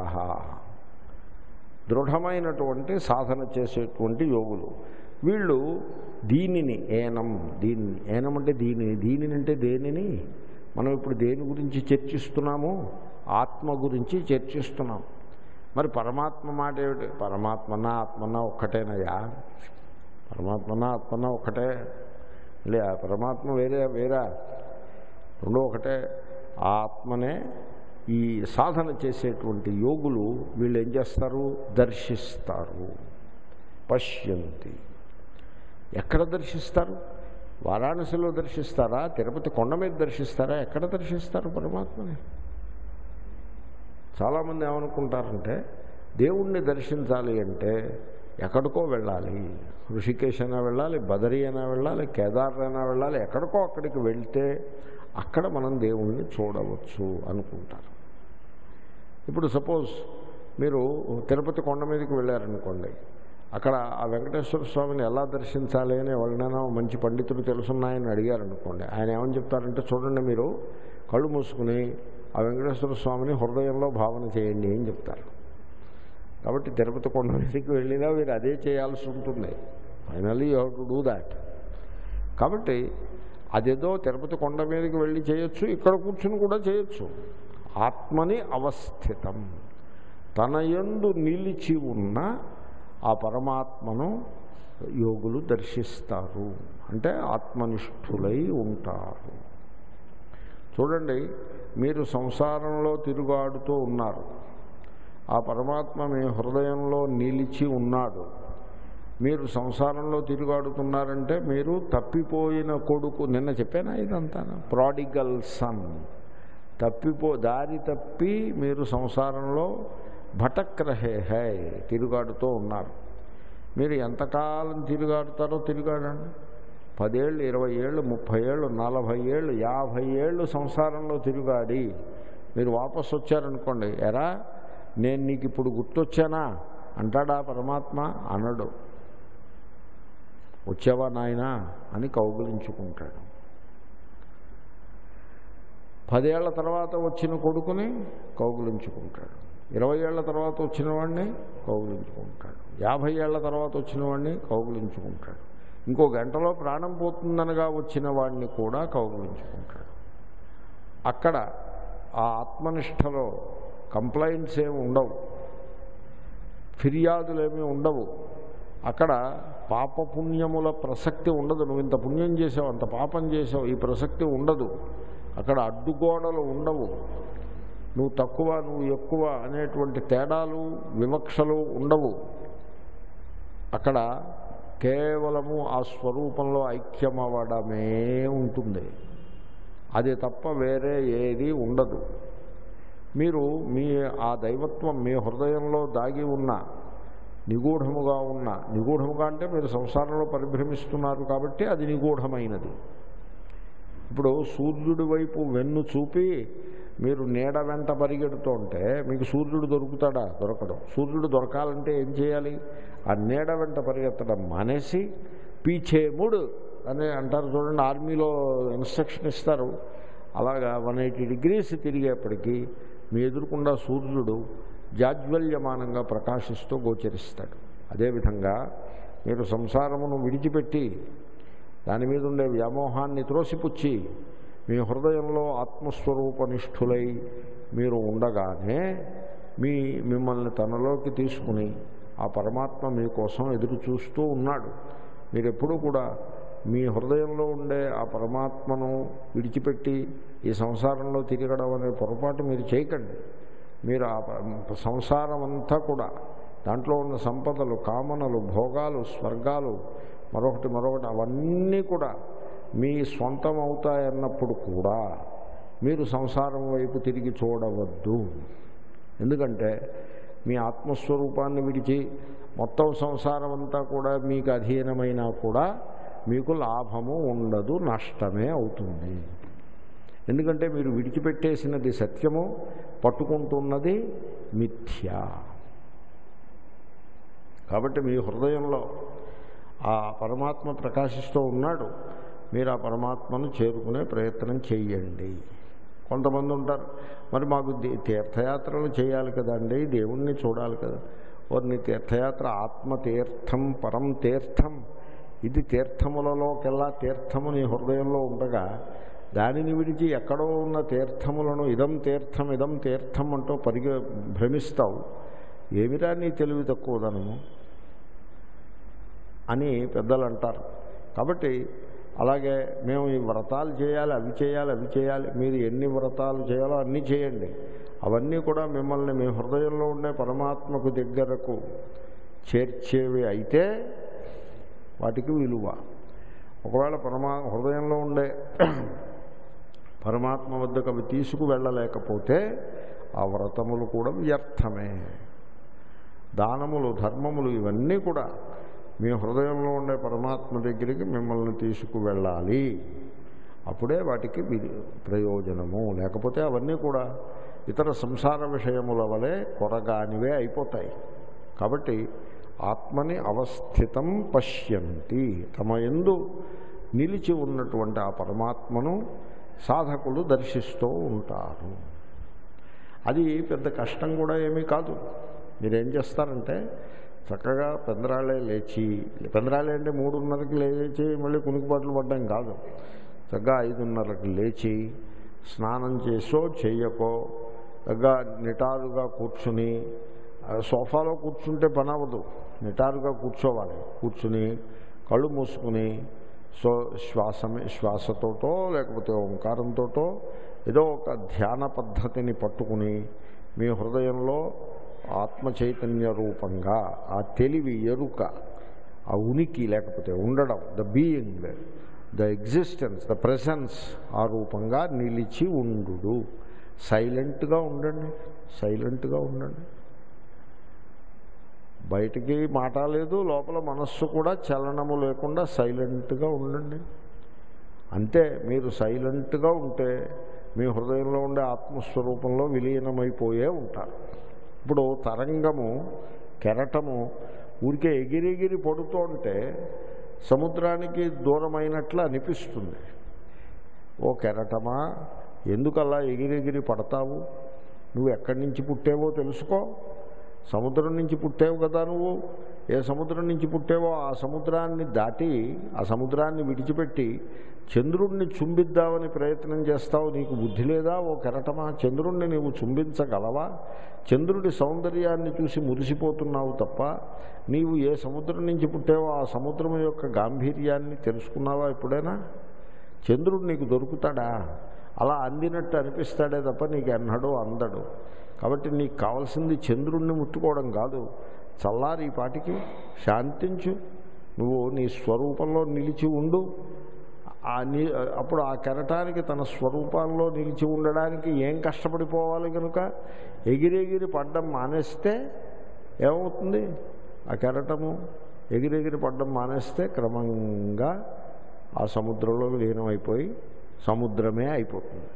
దృఢమైనటువంటి సాధన చేసేటువంటి యోగులు వీళ్ళు దీనిని ఏనం దీన్ని ఏనం అంటే దీనిని దీనిని అంటే దేనిని మనం ఇప్పుడు దేని గురించి చర్చిస్తున్నాము ఆత్మ గురించి చర్చిస్తున్నాం మరి పరమాత్మ మాట ఏమిటి పరమాత్మన ఆత్మన ఒక్కటేనయ్యా పరమాత్మన ఆత్మన ఒక్కటే లే ఆ పరమాత్మ వేరే వేరా రెండో ఒకటే ఆ ఆత్మనే ఈ సాధన చేసేటువంటి యోగులు వీళ్ళు ఏం చేస్తారు దర్శిస్తారు పశ్యంతి ఎక్కడ దర్శిస్తారు వారాణసిలో దర్శిస్తారా తిరుపతి కొండ మీద దర్శిస్తారా ఎక్కడ దర్శిస్తారు పరమాత్మని చాలామంది ఏమనుకుంటారంటే దేవుణ్ణి దర్శించాలి అంటే ఎక్కడికో వెళ్ళాలి ఋషికేశ్ అయినా వెళ్ళాలి బదరీ అయినా వెళ్ళాలి కేదార్ అయినా వెళ్ళాలి ఎక్కడికో అక్కడికి వెళ్తే అక్కడ మనం దేవుణ్ణి చూడవచ్చు అనుకుంటారు ఇప్పుడు సపోజ్ మీరు తిరుపతి కొండ మీదకి వెళ్ళారనుకోండి అక్కడ ఆ వెంకటేశ్వర స్వామిని ఎలా దర్శించాలి అని ఎవరినైనా మంచి పండితులు తెలుసున్నాయని అడిగారనుకోండి ఆయన ఏమని చెప్తారంటే చూడండి మీరు కళ్ళు మూసుకుని ఆ వెంకటేశ్వర స్వామిని హృదయంలో భావన చేయండి అని చెప్తారు కాబట్టి తిరుపతి కొండ మీదకి వెళ్ళినా మీరు అదే చేయాల్సి ఉంటుంది finally you have to do that కాబట్టి అదేదో తిరుపతి కొండ మీదకి వెళ్ళి చేయొచ్చు ఇక్కడ కూర్చుని కూడా చేయొచ్చు ఆత్మని అవస్థితం తన యందు నిలిచి ఉన్న ఆ పరమాత్మను యోగులు దర్శిస్తారు అంటే ఆత్మనిష్ఠులై ఉంటారు చూడండి మీరు సంసారంలో తిరుగాడుతూ ఉన్నారు ఆ పరమాత్మ మీ హృదయంలో నిలిచి ఉన్నాడు మీరు సంసారంలో తిరుగాడుతున్నారంటే మీరు తప్పిపోయిన కొడుకు నిన్న చెప్పానా ఇదంతా ప్రాడిగల్ సన్ తప్పిపో దారి తప్పి మీరు సంసారంలో భటక్రహే హై తిరుగాడుతూ ఉన్నారు మీరు ఎంతకాలం తిరుగాడుతారో తిరుగాడండి పదేళ్ళు ఇరవై ఏళ్ళు ముప్పై ఏళ్ళు నలభై ఏళ్ళు యాభై ఏళ్ళు సంసారంలో తిరుగాడి మీరు వాపసు వచ్చారనుకోండి ఎరా నేను నీకు ఇప్పుడు గుర్తొచ్చానా అంటాడా పరమాత్మ అనడు వచ్చావా నాయనా అని కౌగులించుకుంటాడు పదేళ్ల తర్వాత వచ్చిన కొడుకుని కౌగులించుకుంటాడు ఇరవై ఏళ్ల తర్వాత వచ్చిన వాడిని కౌగులించుకుంటాడు యాభై ఏళ్ల తర్వాత వచ్చిన వాడిని కౌగులించుకుంటాడు ఇంకో గంటలో ప్రాణం పోతుందనగా వచ్చిన వాడిని కూడా కౌగులించుకుంటాడు అక్కడ ఆ ఆత్మనిష్టలో కంప్లైంట్స్ ఏమి ఉండవు ఫిర్యాదులేమీ ఉండవు అక్కడ పాపపుణ్యముల ప్రసక్తి ఉండదు నువ్వు ఇంత పుణ్యం చేసావు అంత పాపం చేసావు ఈ ప్రసక్తి ఉండదు అక్కడ అడ్డుగోడలు ఉండవు నువ్వు తక్కువ నువ్వు ఎక్కువ అనేటువంటి తేడాలు వివక్షలు ఉండవు అక్కడ కేవలము ఆ స్వరూపంలో ఐక్యమవ్వడమే ఉంటుంది అది తప్ప వేరే ఏది ఉండదు మీరు మీ ఆ దైవత్వం మీ హృదయంలో దాగి ఉన్న నిగూఢముగా ఉన్న నిగూఢముగా అంటే మీరు సంసారంలో పరిభ్రమిస్తున్నారు కాబట్టి అది నిగూఢమైనది ఇప్పుడు సూర్యుడి వైపు వెన్ను చూపి మీరు నీడ వెంట పరిగెడుతూ ఉంటే మీకు సూర్యుడు దొరుకుతాడా దొరకడం సూర్యుడు దొరకాలంటే ఏం చేయాలి ఆ నీడ వెంట పరిగెత్తడం మానేసి పీచే మూడు అని అంటారు చూడండి ఆర్మీలో ఇన్స్ట్రక్షన్ ఇస్తారు అలాగా వన్ ఎయిటీ డిగ్రీస్ తిరిగేప్పటికీ మీ ఎదురుకుండా సూర్యుడు జాజ్వల్యమానంగా ప్రకాశిస్తూ గోచరిస్తాడు అదేవిధంగా మీరు సంసారమును విడిచిపెట్టి దాని మీద ఉండే వ్యామోహాన్ని త్రోసిపుచ్చి మీ హృదయంలో ఆత్మస్వరూపనిష్ఠులై మీరు ఉండగానే మీ మిమ్మల్ని తనలోకి తీసుకుని ఆ పరమాత్మ మీకోసం ఎదురు చూస్తూ ఉన్నాడు మీరు ఎప్పుడూ కూడా మీ హృదయంలో ఉండే ఆ పరమాత్మను విడిచిపెట్టి ఈ సంసారంలో తిరగడం అనే పొరపాటు మీరు చేయకండి మీరు ఆ ప- సంసారం అంతా కూడా దాంట్లో ఉన్న సంపదలు కామనలు భోగాలు స్వర్గాలు మరొకటి మరొకటి అవన్నీ కూడా మీ సొంతం అవుతాయన్నప్పుడు కూడా మీరు సంసారం వైపు తిరిగి చూడవద్దు ఎందుకంటే మీ ఆత్మస్వరూపాన్ని విడిచి మొత్తం సంసారం అంతా కూడా మీకు అధీనమైనా కూడా మీకు లాభము ఉండదు నష్టమే అవుతుంది ఎందుకంటే మీరు విడిచిపెట్టేసినది సత్యము పట్టుకుంటున్నది మిథ్య కాబట్టి మీ హృదయంలో ఆ పరమాత్మ ప్రకాశిస్తూ ఉన్నాడు మీరు ఆ పరమాత్మను చేరుకునే ప్రయత్నం చేయండి కొంతమంది ఉంటారు మరి మాకు ది- తీర్థయాత్రలు చేయాలి కదండి దేవుణ్ణి చూడాలి కదా వారిని తీర్థయాత్ర ఆత్మతీర్థం పరం తీర్థం ఇది తీర్థములలోకెల్లా తీర్థము నీ హృదయంలో ఉండగా దానిని విడిచి ఎక్కడో ఉన్న తీర్థములను ఇదం తీర్థం ఇదం తీర్థం అంటూ పరిగె భ్రమిస్తావు ఏమిరా నీ తెలివి తక్కువదనము అని పెద్దలు అంటారు కాబట్టి అలాగే మేము ఈ వ్రతాలు చేయాలి అవి చేయాలి అవి చేయాలి మీరు ఎన్ని వ్రతాలు చేయాలో అన్నీ చేయండి అవన్నీ కూడా మిమ్మల్ని మీ హృదయంలో ఉండే పరమాత్మకు దగ్గరకు చేర్చేవి అయితే వాటికి విలువ ఒకవేళ పరమా హృదయంలో ఉండే పరమాత్మ వద్దకు అవి తీసుకు వెళ్ళలేకపోతే ఆ వ్రతములు కూడా వ్యర్థమే దానములు ధర్మములు ఇవన్నీ కూడా మీ హృదయంలో ఉండే పరమాత్మ దగ్గరికి మిమ్మల్ని తీసుకువెళ్ళాలి అప్పుడే వాటికి వి- ప్రయోజనము లేకపోతే అవన్నీ కూడా ఇతర సంసార విషయముల వలె కొరగానివే అయిపోతాయి కాబట్టి ఆత్మని అవస్థితం పశ్యంతి తమ ఎందు నిలిచి ఉన్నటువంటి ఆ పరమాత్మను సాధకులు దర్శిస్తూ ఉంటారు అది పెద్ద కష్టం కూడా ఏమీ కాదు మీరేం చేస్తారంటే చక్కగా పెందరాళ్ళే లేచి పెందరాళ్ళే అంటే మూడున్నరకి లేచి మళ్ళీ కునుకుబాట్లు పడ్డం కాదు చక్కగా ఐదున్నరకి లేచి స్నానం చేసో చెయ్యకో చక్కగా నిటారుగా కూర్చుని ఆ సోఫాలో కూర్చుంటే పని అవ్వదు నిటారుగా కూర్చోవాలి కూర్చుని కళ్ళు మూసుకుని సో శ్వాసమే శ్వాసతోటో లేకపోతే ఓంకారంతోటో ఏదో ఒక ధ్యాన పద్ధతిని పట్టుకుని మీ హృదయంలో ఆత్మ చైతన్య రూపంగా ఆ తెలివి ఎరుక ఆ ఉనికి లేకపోతే ఉండడం the being the existence the presence ఆ రూపంగా నిలిచి ఉండు సైలెంట్గా ఉండండి సైలెంట్గా ఉండండి బయటికి మాట లేదు లోపల మనస్సు కూడా చలనము లేకుండా సైలెంట్గా ఉండండి అంతే మీరు సైలెంట్గా ఉంటే మీ హృదయంలో ఉండే ఆత్మస్వరూపంలో విలీనమైపోయే ఉంటారు ఇప్పుడు తరంగము కెరటము ఊరికే ఎగిరెగిరి పడుతూ ఉంటే సముద్రానికి దూరమైనట్లు అనిపిస్తుంది ఓ కెరటమా ఎందుకలా ఎగిరెగిరి పడతావు నువ్వు ఎక్కడి నుంచి పుట్టావో తెలుసుకో సముద్రం నుంచి పుట్టావు కదా నువ్వు ఏ సముద్రం నుంచి పుట్టావో ఆ సముద్రాన్ని దాటి ఆ సముద్రాన్ని విడిచిపెట్టి చంద్రుణ్ణి చుంబిద్దామని ప్రయత్నం చేస్తావు నీకు బుద్ధి లేదా ఓ కెరటమా చంద్రుణ్ణి నీవు చుంబించగలవా చంద్రుడి సౌందర్యాన్ని చూసి మురిసిపోతున్నావు తప్ప నీవు ఏ సముద్రం నుంచి పుట్టావో ఆ సముద్రం యొక్క గాంభీర్యాన్ని తెలుసుకున్నావా ఎప్పుడైనా చంద్రుడు నీకు దొరుకుతాడా అలా అందినట్టు అనిపిస్తాడే తప్ప నీకు ఎన్నడూ అందడు కాబట్టి నీకు కావాల్సింది చంద్రుణ్ణి ముట్టుకోవడం కాదు చల్లారి ఈ పాటికి శాంతించు నువ్వు నీ స్వరూపంలో నిలిచి ఉండు ఆ నీ అప్పుడు ఆ కెరటానికి తన స్వరూపంలో నిలిచి ఉండడానికి ఏం కష్టపడిపోవాలి కనుక ఎగిరెగిరి పడ్డం మానేస్తే ఏమవుతుంది ఆ కెరటము ఎగిరెగిరి పడ్డం మానేస్తే క్రమంగా ఆ సముద్రంలో విలీనమైపోయి సముద్రమే అయిపోతుంది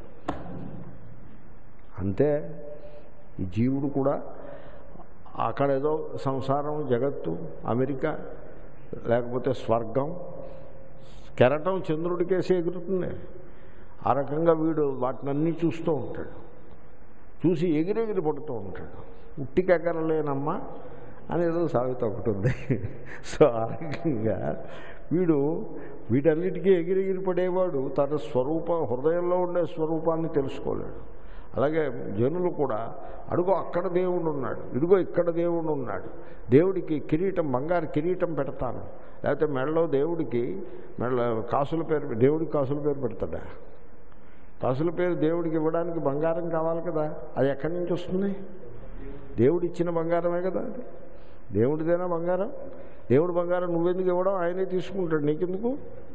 అంతే ఈ జీవుడు కూడా అక్కడ ఏదో సంసారం జగత్తు అమెరికా లేకపోతే స్వర్గం కెరటం చంద్రుడికేసి ఎగురుతుంది ఆ రకంగా వీడు వాటినన్నీ చూస్తూ ఉంటాడు చూసి ఎగిరెగిరి పడుతూ ఉంటాడు ఉట్టికెగరలేనమ్మా అని ఏదో సాగుతూ ఒకటి ఉంది సో ఆ రకంగా వీడు వీటన్నిటికీ ఎగిరెగిరి పడేవాడు తన స్వరూప హృదయంలో ఉండే స్వరూపాన్ని తెలుసుకోలేడు అలాగే జనులు కూడా అడుగో అక్కడ దేవుడు ఉన్నాడు ఇదిగో ఇక్కడ దేవుడు ఉన్నాడు దేవుడికి కిరీటం బంగారు కిరీటం పెడతాను లేకపోతే మెడలో దేవుడికి మెడలో కాసుల పేరు దేవుడికి కాసుల పేరు పెడతాడా పసుల పేరు దేవుడికి ఇవ్వడానికి బంగారం కావాలి కదా అది ఎక్కడి నుంచి వస్తుంది దేవుడు ఇచ్చిన బంగారమే కదా అది దేవుడిదేనా బంగారం దేవుడు బంగారం నువ్వెందుకు ఇవ్వడం ఆయనే తీసుకుంటాడు నీకెందుకు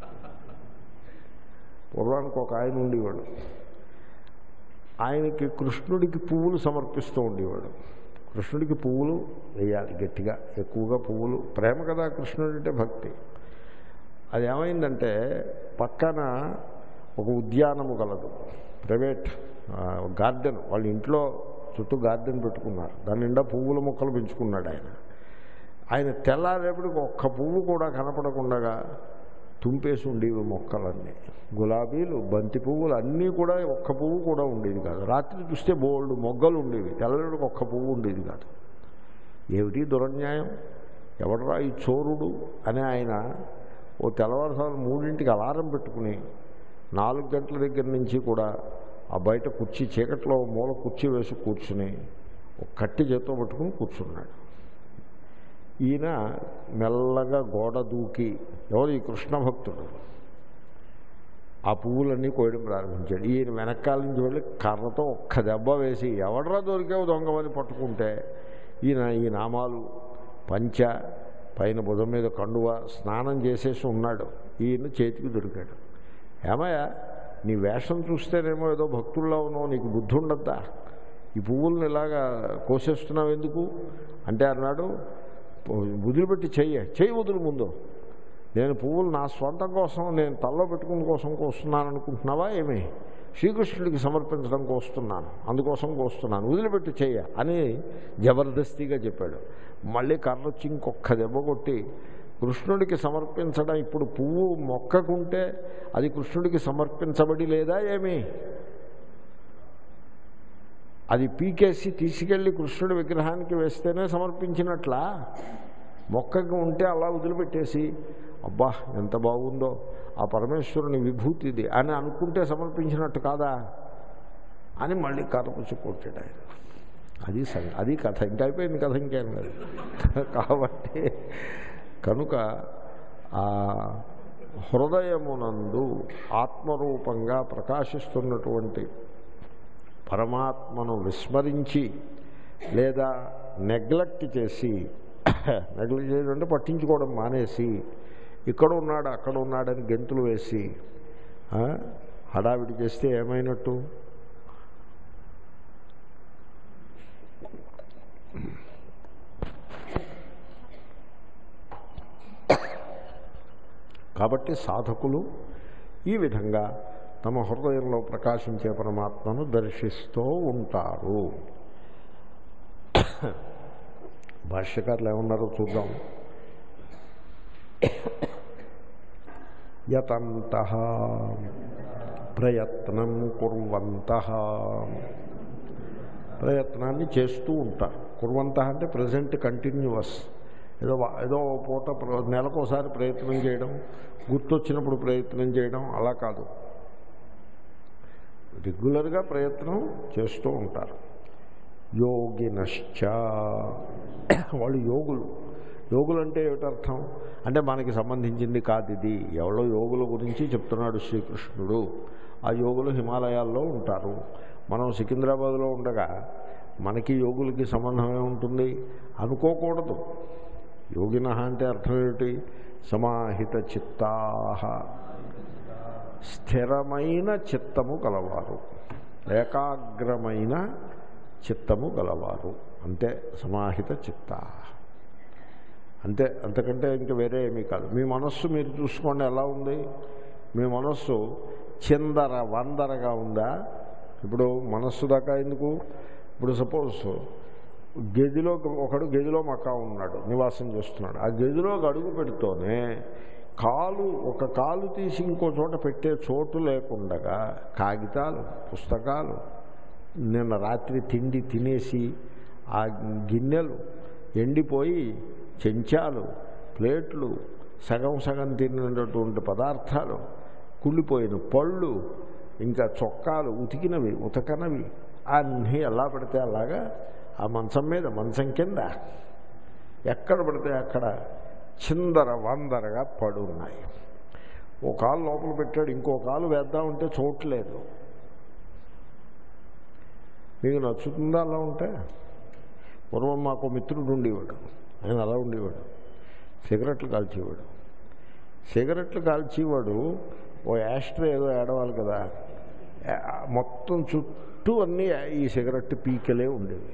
పూర్వానికి ఒక ఆయన ఉండేవాడు ఆయనకి కృష్ణుడికి పువ్వులు సమర్పిస్తూ ఉండేవాడు కృష్ణుడికి పువ్వులు వేయాలి గట్టిగా ఎక్కువగా పువ్వులు ప్రేమ కదా కృష్ణుడు అంటే భక్తి అది ఏమైందంటే పక్కన ఒక ఉద్యానము గలదు ప్రైవేట్ ఆ, గార్డెన్ వాళ్ళ ఇంట్లో చుట్టూ గార్డెన్ పెట్టుకున్నారు దాని నిండా పువ్వుల మొక్కలు పెంచుకున్నాడు ఆయన ఆయన తెల్లారేపటికి ఒక్క పువ్వు కూడా కనపడకుండా తుంపేసి ఉండేవి మొక్కలన్నీ గులాబీలు బంతి పువ్వులు అన్నీ కూడా ఒక్క పువ్వు కూడా ఉండేది కాదు రాత్రి చూస్తే బోల్డ్ మొగ్గలు ఉండేవి తెల్లడికి ఒక్క పువ్వు ఉండేది కాదు ఏమిటి దురన్యాయం ఎవడరా ఈ చోరుడు అని ఆయన ఓ తెల్లవారుసారి మూడింటికి అలారం పెట్టుకుని నాలుగు గంటల దగ్గర నుంచి కూడా ఆ బయట కుర్చీ చీకట్లో మూల కుర్చీ వేసి కూర్చుని ఒక కట్టి చేత్తో పట్టుకుని కూర్చున్నాడు ఈయన మెల్లగా గోడ దూకి ఎవరు ఈ కృష్ణ భక్తుడు ఆ పువ్వులన్నీ కోయడం ప్రారంభించాడు ఈయన వెనకాల నుంచి వెళ్ళి కర్రతో ఒక్క దెబ్బ వేసి ఎవడరా దొరికావు దొంగమని పట్టుకుంటే ఈయన ఈ నామాలు పంచ పైన బుధం మీద కండువ స్నానం చేసేసి ఉన్నాడు ఈయన చేతికి దొరికాడు ఏమయ్యా నీ వేషం చూస్తేనేమో ఏదో భక్తుల్లో ఉన్నావు నీకు బుద్ధి ఉండద్దా ఈ పువ్వులను ఇలాగా కోసేస్తున్నావు ఎందుకు అంటే అన్నాడు వదిలిపెట్టి చెయ్యి చెయ్యి వదులు ముందు నేను పువ్వులు నా స్వంతం కోసం నేను తల్లో పెట్టుకున్న కోసం కోస్తున్నాను అనుకుంటున్నావా ఏమి శ్రీకృష్ణుడికి సమర్పించడం కోస్తున్నాను అందుకోసం కోస్తున్నాను వదిలిపెట్టి చెయ్య అని జబర్దస్తిగా చెప్పాడు మళ్ళీ కర్ర వచ్చి ఇంకొక దెబ్బ కొట్టి కృష్ణుడికి సమర్పించడం ఇప్పుడు పువ్వు మొక్కకుంటే అది కృష్ణుడికి సమర్పించబడి లేదా ఏమి అది పీకేసి తీసుకెళ్ళి కృష్ణుడి విగ్రహానికి వేస్తేనే సమర్పించినట్లా మొక్కకు ఉంటే అలా వదిలిపెట్టేసి అబ్బా ఎంత బాగుందో ఆ పరమేశ్వరుని విభూతిది అని అనుకుంటే సమర్పించినట్టు కాదా అని మళ్ళీ కథపుచ్చి కొట్టాడు ఆయన అది సంగ అది కథ ఇంకా అయిపోయింది కథ ఇంకేం లేదు కాబట్టి కనుక ఆ హృదయమునందు ఆత్మరూపంగా ప్రకాశిస్తున్నటువంటి పరమాత్మను విస్మరించి లేదా నెగ్లెక్ట్ చేసి నెగ్లెక్ట్ చేయడం అంటే పట్టించుకోవడం మానేసి ఇక్కడ ఉన్నాడు అక్కడ ఉన్నాడని గెంతులు వేసి ఆ, హడావిడి చేస్తే ఏమైనట్టు కాబట్టి సాధకులు ఈ విధంగా తమ హృదయంలో ప్రకాశించే పరమాత్మను దర్శిస్తూ ఉంటారు భాష్యకారులు ఏమన్నారో చూద్దాం యతంత ప్రయత్నం కుర్వంత ప్రయత్నాన్ని చేస్తూ ఉంటారు కుర్వంత అంటే ప్రజెంట్ కంటిన్యూవస్ ఏదో వా- ఏదో ఓ పూట ప్ర- నెలకోసారి ప్రయత్నం చేయడం గుర్తొచ్చినప్పుడు ప్రయత్నం చేయడం అలా కాదు రెగ్యులర్గా ప్రయత్నం చేస్తూ ఉంటారు యోగినశ్చ వాళ్ళు యోగులు యోగులు అంటే ఏమిటర్థం అంటే మనకి సంబంధించింది కాదు ఇది ఎవరో యోగుల గురించి చెప్తున్నాడు శ్రీకృష్ణుడు ఆ యోగులు హిమాలయాల్లో ఉంటారు మనం సికింద్రాబాద్లో ఉండగా మనకి యోగులకి సంబంధం ఏముంటుంది అనుకోకూడదు యోగిన అంటే అర్థం ఏమిటి సమాహిత చిత్తాహ స్థిరమైన చిత్తము గలవారు ఏకాగ్రమైన చిత్తము గలవారు అంతే సమాహిత చిత్త అంతే అంతకంటే ఇంకా వేరే ఏమీ కాదు మీ మనస్సు మీరు చూసుకోండి ఎలా ఉంది మీ మనస్సు చిందర వందరగా ఉందా ఇప్పుడు మనస్సు దాకా ఎందుకు ఇప్పుడు సపోజ్ గదిలో ఒకడు గదిలో మకా ఉన్నాడు నివాసం చేస్తున్నాడు ఆ గదిలోకి అడుగు పెడుతూనే కాలు ఒక కాలు తీసి ఇంకో చోట పెట్టే చోటు లేకుండగా కాగితాలు పుస్తకాలు నిన్న రాత్రి తిండి తినేసి ఆ గిన్నెలు ఎండిపోయి చెంచాలు ప్లేట్లు సగం సగం తిన్నటువంటి పదార్థాలు కుళ్ళిపోయిన పళ్ళు ఇంకా చొక్కాలు ఉతికినవి ఉతకనవి అన్నీ ఎలా పడితే అలాగా ఆ మంచం మీద మంచం కింద ఎక్కడ పడితే అక్కడ చిందర వందరగా పడి ఉన్నాయి ఓ కాలు లోపల పెట్టాడు ఇంకో కాలు వేద్దామంటే చోట్లేదు మీకు నచ్చుతుందా అలా ఉంటే పూర్వం మాకు మిత్రుడు ఉండేవాడు ఆయన అలా ఉండేవాడు సిగరెట్లు కాల్చేవాడు సిగరెట్లు కాల్చేవాడు ఓ యాస్ట్రే ఏదో ఏడవాలి కదా ఆ, మొత్తం చుట్టూ అన్నీ ఈ సిగరెట్ పీకలే ఉండేవి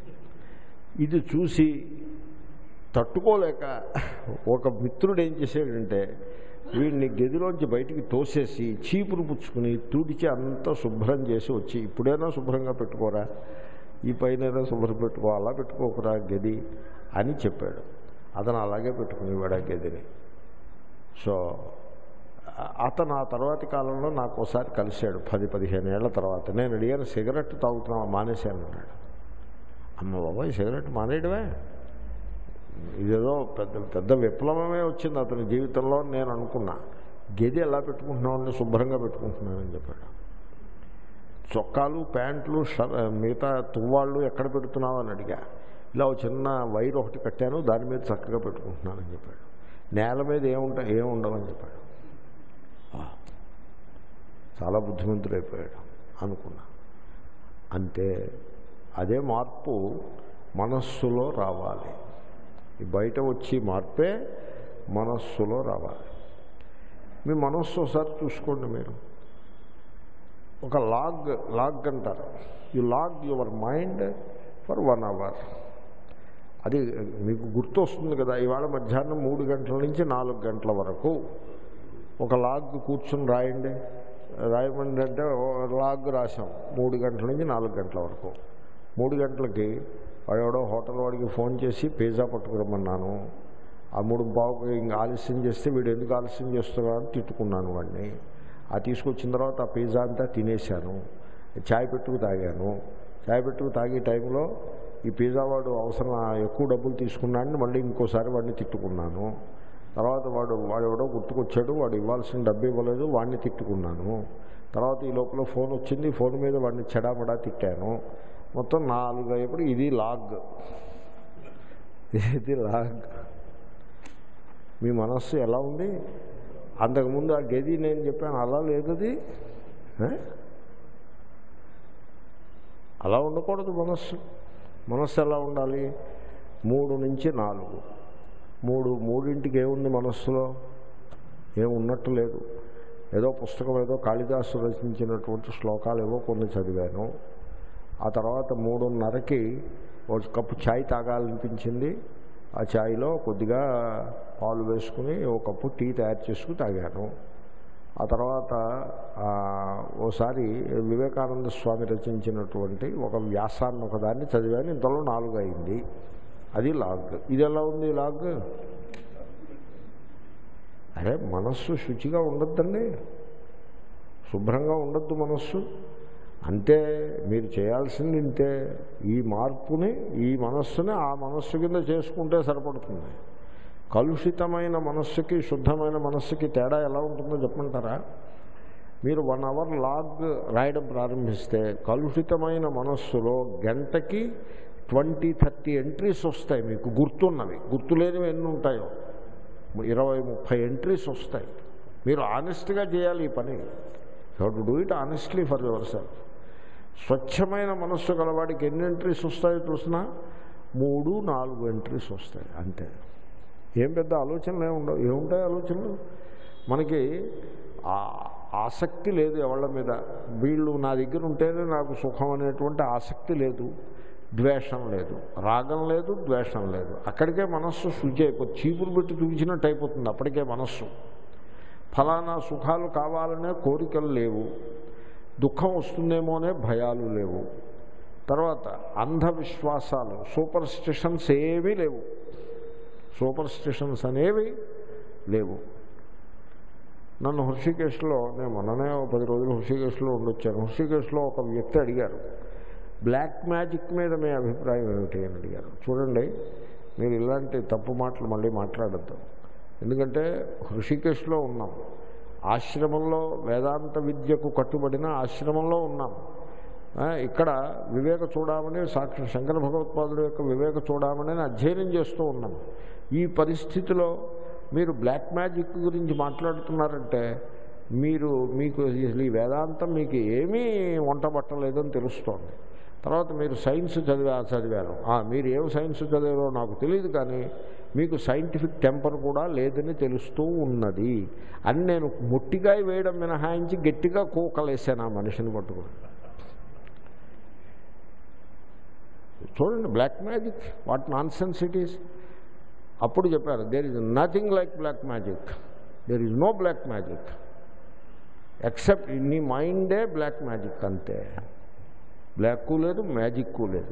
ఇది చూసి తట్టుకోలేక ఒక మిత్రుడు ఏం చేశాడంటే వీడిని గదిలోంచి బయటికి తోసేసి చీపురు పుచ్చుకుని తుడిచి అంతా శుభ్రం చేసి వచ్చి ఇప్పుడైనా శుభ్రంగా పెట్టుకోరా ఈ పైన శుభ్రం పెట్టుకో అలా పెట్టుకోకురా గది అని చెప్పాడు అతను అలాగే పెట్టుకునేవాడు ఆ గదిని సో ఆ- అతను ఆ తర్వాతి కాలంలో నాకు ఒకసారి కలిశాడు పది పదిహేను ఏళ్ల తర్వాత నేను అడిగాను సిగరెట్ తాగుతున్నా మానేశాను అన్నాడు అమ్మ బాబాయ్ సిగరెట్ మానేయడమే ఇదేదో పెద్ద పెద్ద విప్లవమే వచ్చింది అతని జీవితంలో అని నేను అనుకున్నా గది ఎలా పెట్టుకుంటున్నామని శుభ్రంగా పెట్టుకుంటున్నానని చెప్పాడు చొక్కాలు ప్యాంట్లు షర్ మిగతా తువ్వాళ్ళు ఎక్కడ పెడుతున్నావు అని అడిగా ఇలా ఒక చిన్న వైర్ ఒకటి కట్టాను దాని మీద చక్కగా పెట్టుకుంటున్నానని చెప్పాడు నేల మీద ఏముంటాయి ఏముండవని చెప్పాడు ఆ, చాలా బుద్ధిమంతుడైపోయాడు అనుకున్నా అంతే అదే మార్పు మనస్సులో రావాలి ఈ బయట వచ్చి మార్పే మనస్సులో రావాలి మీ మనస్సు ఒకసారి చూసుకోండి మీరు ఒక లాగ్ లాగ్ అంటారు you log your mind for one hour అది మీకు గుర్తు వస్తుంది కదా ఇవాళ మధ్యాహ్నం మూడు గంటల నుంచి నాలుగు గంటల వరకు ఒక లాగ్ కూర్చుని రాయండి రాయమండి అంటే ఓ లాగ్ రాసాం మూడు గంటల నుంచి నాలుగు గంటల వరకు మూడు గంటలకి వాడెవడో హోటల్ వాడికి ఫోన్ చేసి పిజ్జా పట్టుకురమ్మన్నాను ఆ మూడు బావుకి ఇంకా ఆలస్యం చేస్తే వీడు ఎందుకు ఆలస్యం చేస్తున్నావు అని తిట్టుకున్నాను వాడిని ఆ తీసుకొచ్చిన తర్వాత ఆ పిజ్జా అంతా తినేశాను చాయ్ పెట్టుకు తాగాను చాయ్ పెట్టుకు తాగే టైంలో ఈ పిజ్జా వాడు అవసరం ఎక్కువ డబ్బులు తీసుకున్నాడని మళ్ళీ ఇంకోసారి వాడిని తిట్టుకున్నాను తర్వాత వాడు వాడు ఎవడో గుర్తుకొచ్చాడు వాడు ఇవ్వాల్సిన డబ్బు ఇవ్వలేదు వాడిని తిట్టుకున్నాను తర్వాత ఈ లోపల ఫోన్ వచ్చింది ఫోన్ మీద వాడిని చెడామడా తిట్టాను మొత్తం నాలుగు అయ్యేప్పుడు ఇది లాగ్ ఇది లాగ్ మీ మనస్సు ఎలా ఉంది అంతకుముందు ఆ గది నేను చెప్పాను అలా లేదు అది ఏ? అలా ఉండకూడదు మనస్సు మనస్సు ఎలా ఉండాలి మూడు నుంచి నాలుగు మూడు మూడింటికి ఏముంది మనస్సులో ఏమున్నట్టు లేదు ఏదో పుస్తకం ఏదో కాళిదాసు రచించినటువంటి శ్లోకాలు ఏవో కొన్ని చదివాను ఆ తర్వాత మూడున్నరకి ఒక కప్పు ఛాయ్ తాగాలనిపించింది ఆ ఛాయ్లో కొద్దిగా పాలు వేసుకుని ఒక కప్పు టీ తయారు చేసుకుని తాగాను ఆ తర్వాత ఆ, ఓసారి వివేకానంద స్వామి రచించినటువంటి ఒక వ్యాసాన్ని ఒకదాన్ని చదివాను ఇంతలో నాలుగు అయింది అది లాగ్ ఇది ఎలా ఉంది లాగ్ అరే మనస్సు శుచిగా ఉండొద్దండి శుభ్రంగా ఉండొద్దు మనస్సు అంతే మీరు చేయాల్సింది ఇంతే ఈ మార్పుని ఈ మనస్సుని ఆ మనస్సు కింద చేసుకుంటే సరిపడుతుంది కలుషితమైన మనస్సుకి శుద్ధమైన మనస్సుకి తేడా ఎలా ఉంటుందో చెప్పమంటారా మీరు వన్ అవర్ లాగ్ రాయడం ప్రారంభిస్తే కలుషితమైన మనస్సులో గంటకి ట్వంటీ థర్టీ ఎంట్రీస్ వస్తాయి మీకు గుర్తున్నవి గుర్తులేనివి ఎన్ని ఉంటాయో ఇరవై ముప్పై ఎంట్రీస్ వస్తాయి మీరు ఆనెస్ట్గా చేయాలి ఈ పని you to do it honestly for yourself స్వచ్ఛమైన మనస్సు గలవాడికి ఎన్ని ఎంట్రీస్ వస్తాయో చూసినా మూడు నాలుగు ఎంట్రీస్ వస్తాయి అంతే ఏం పెద్ద ఆలోచనలు ఏమి ఉండవు ఏముంటాయి ఆలోచనలు మనకి ఆ- ఆసక్తి లేదు ఎవళ్ళ మీద వీళ్ళు నా దగ్గర ఉంటేనే నాకు సుఖం అనేటువంటి ఆసక్తి లేదు ద్వేషం లేదు రాగం లేదు ద్వేషం లేదు అక్కడికే మనస్సు శుచి అయిపోతుంది చీపురు పెట్టి చూపించినట్టు అయిపోతుంది అప్పటికే మనస్సు ఫలానా సుఖాలు కావాలనే కోరికలు లేవు దుఃఖం వస్తుందేమో అనే భయాలు లేవు తర్వాత అంధవిశ్వాసాలు సూపర్ స్టిషన్స్ ఏమీ లేవు సూపర్ స్టిషన్స్ అనేవి లేవు నన్ను హృషికేశ్లో నేను మొన్ననే ఒక పది రోజులు హృషికేశ్లో ఉండొచ్చాను హృషికేశ్లో ఒక వ్యక్తి అడిగారు బ్లాక్ మ్యాజిక్ మీద మీ అభిప్రాయం ఏమిటి అని అడిగారు చూడండి మీరు ఇలాంటి తప్పు మాటలు మళ్ళీ మాట్లాడద్దు ఎందుకంటే హృషికేశ్లో ఉన్నాం ఆశ్రమంలో వేదాంత విద్యకు కట్టుబడిన ఆశ్రమంలో ఉన్నాం ఆ, ఇక్కడ వివేక చూడమని సాక్షి శంకర భగవత్పాదుల యొక్క వివేక చూడమని అధ్యయనం చేస్తూ ఉన్నాం ఈ పరిస్థితిలో మీరు బ్లాక్ మ్యాజిక్ గురించి మాట్లాడుతున్నారంటే మీరు మీకు అసలు ఈ వేదాంతం మీకు ఏమీ వంట పట్టలేదని తెలుస్తోంది తర్వాత మీరు సైన్స్ చదివా చదివారు ఆ, మీరు ఏం సైన్స్ చదివారో నాకు తెలియదు కానీ మీకు సైంటిఫిక్ టెంపర్ కూడా లేదని తెలుస్తూ ఉన్నది అని నేను ముట్టికాయ వేయడం మినహాయించి గట్టిగా కూకలేసాను ఆ మనిషిని పట్టుకుని చూడండి black magic what nonsense it is అప్పుడు చెప్పారు there is nothing like black magic there is no black magic except నీ మైండే బ్లాక్ మ్యాజిక్ అంతే బ్లాక్ లేదు మ్యాజిక్ లేదు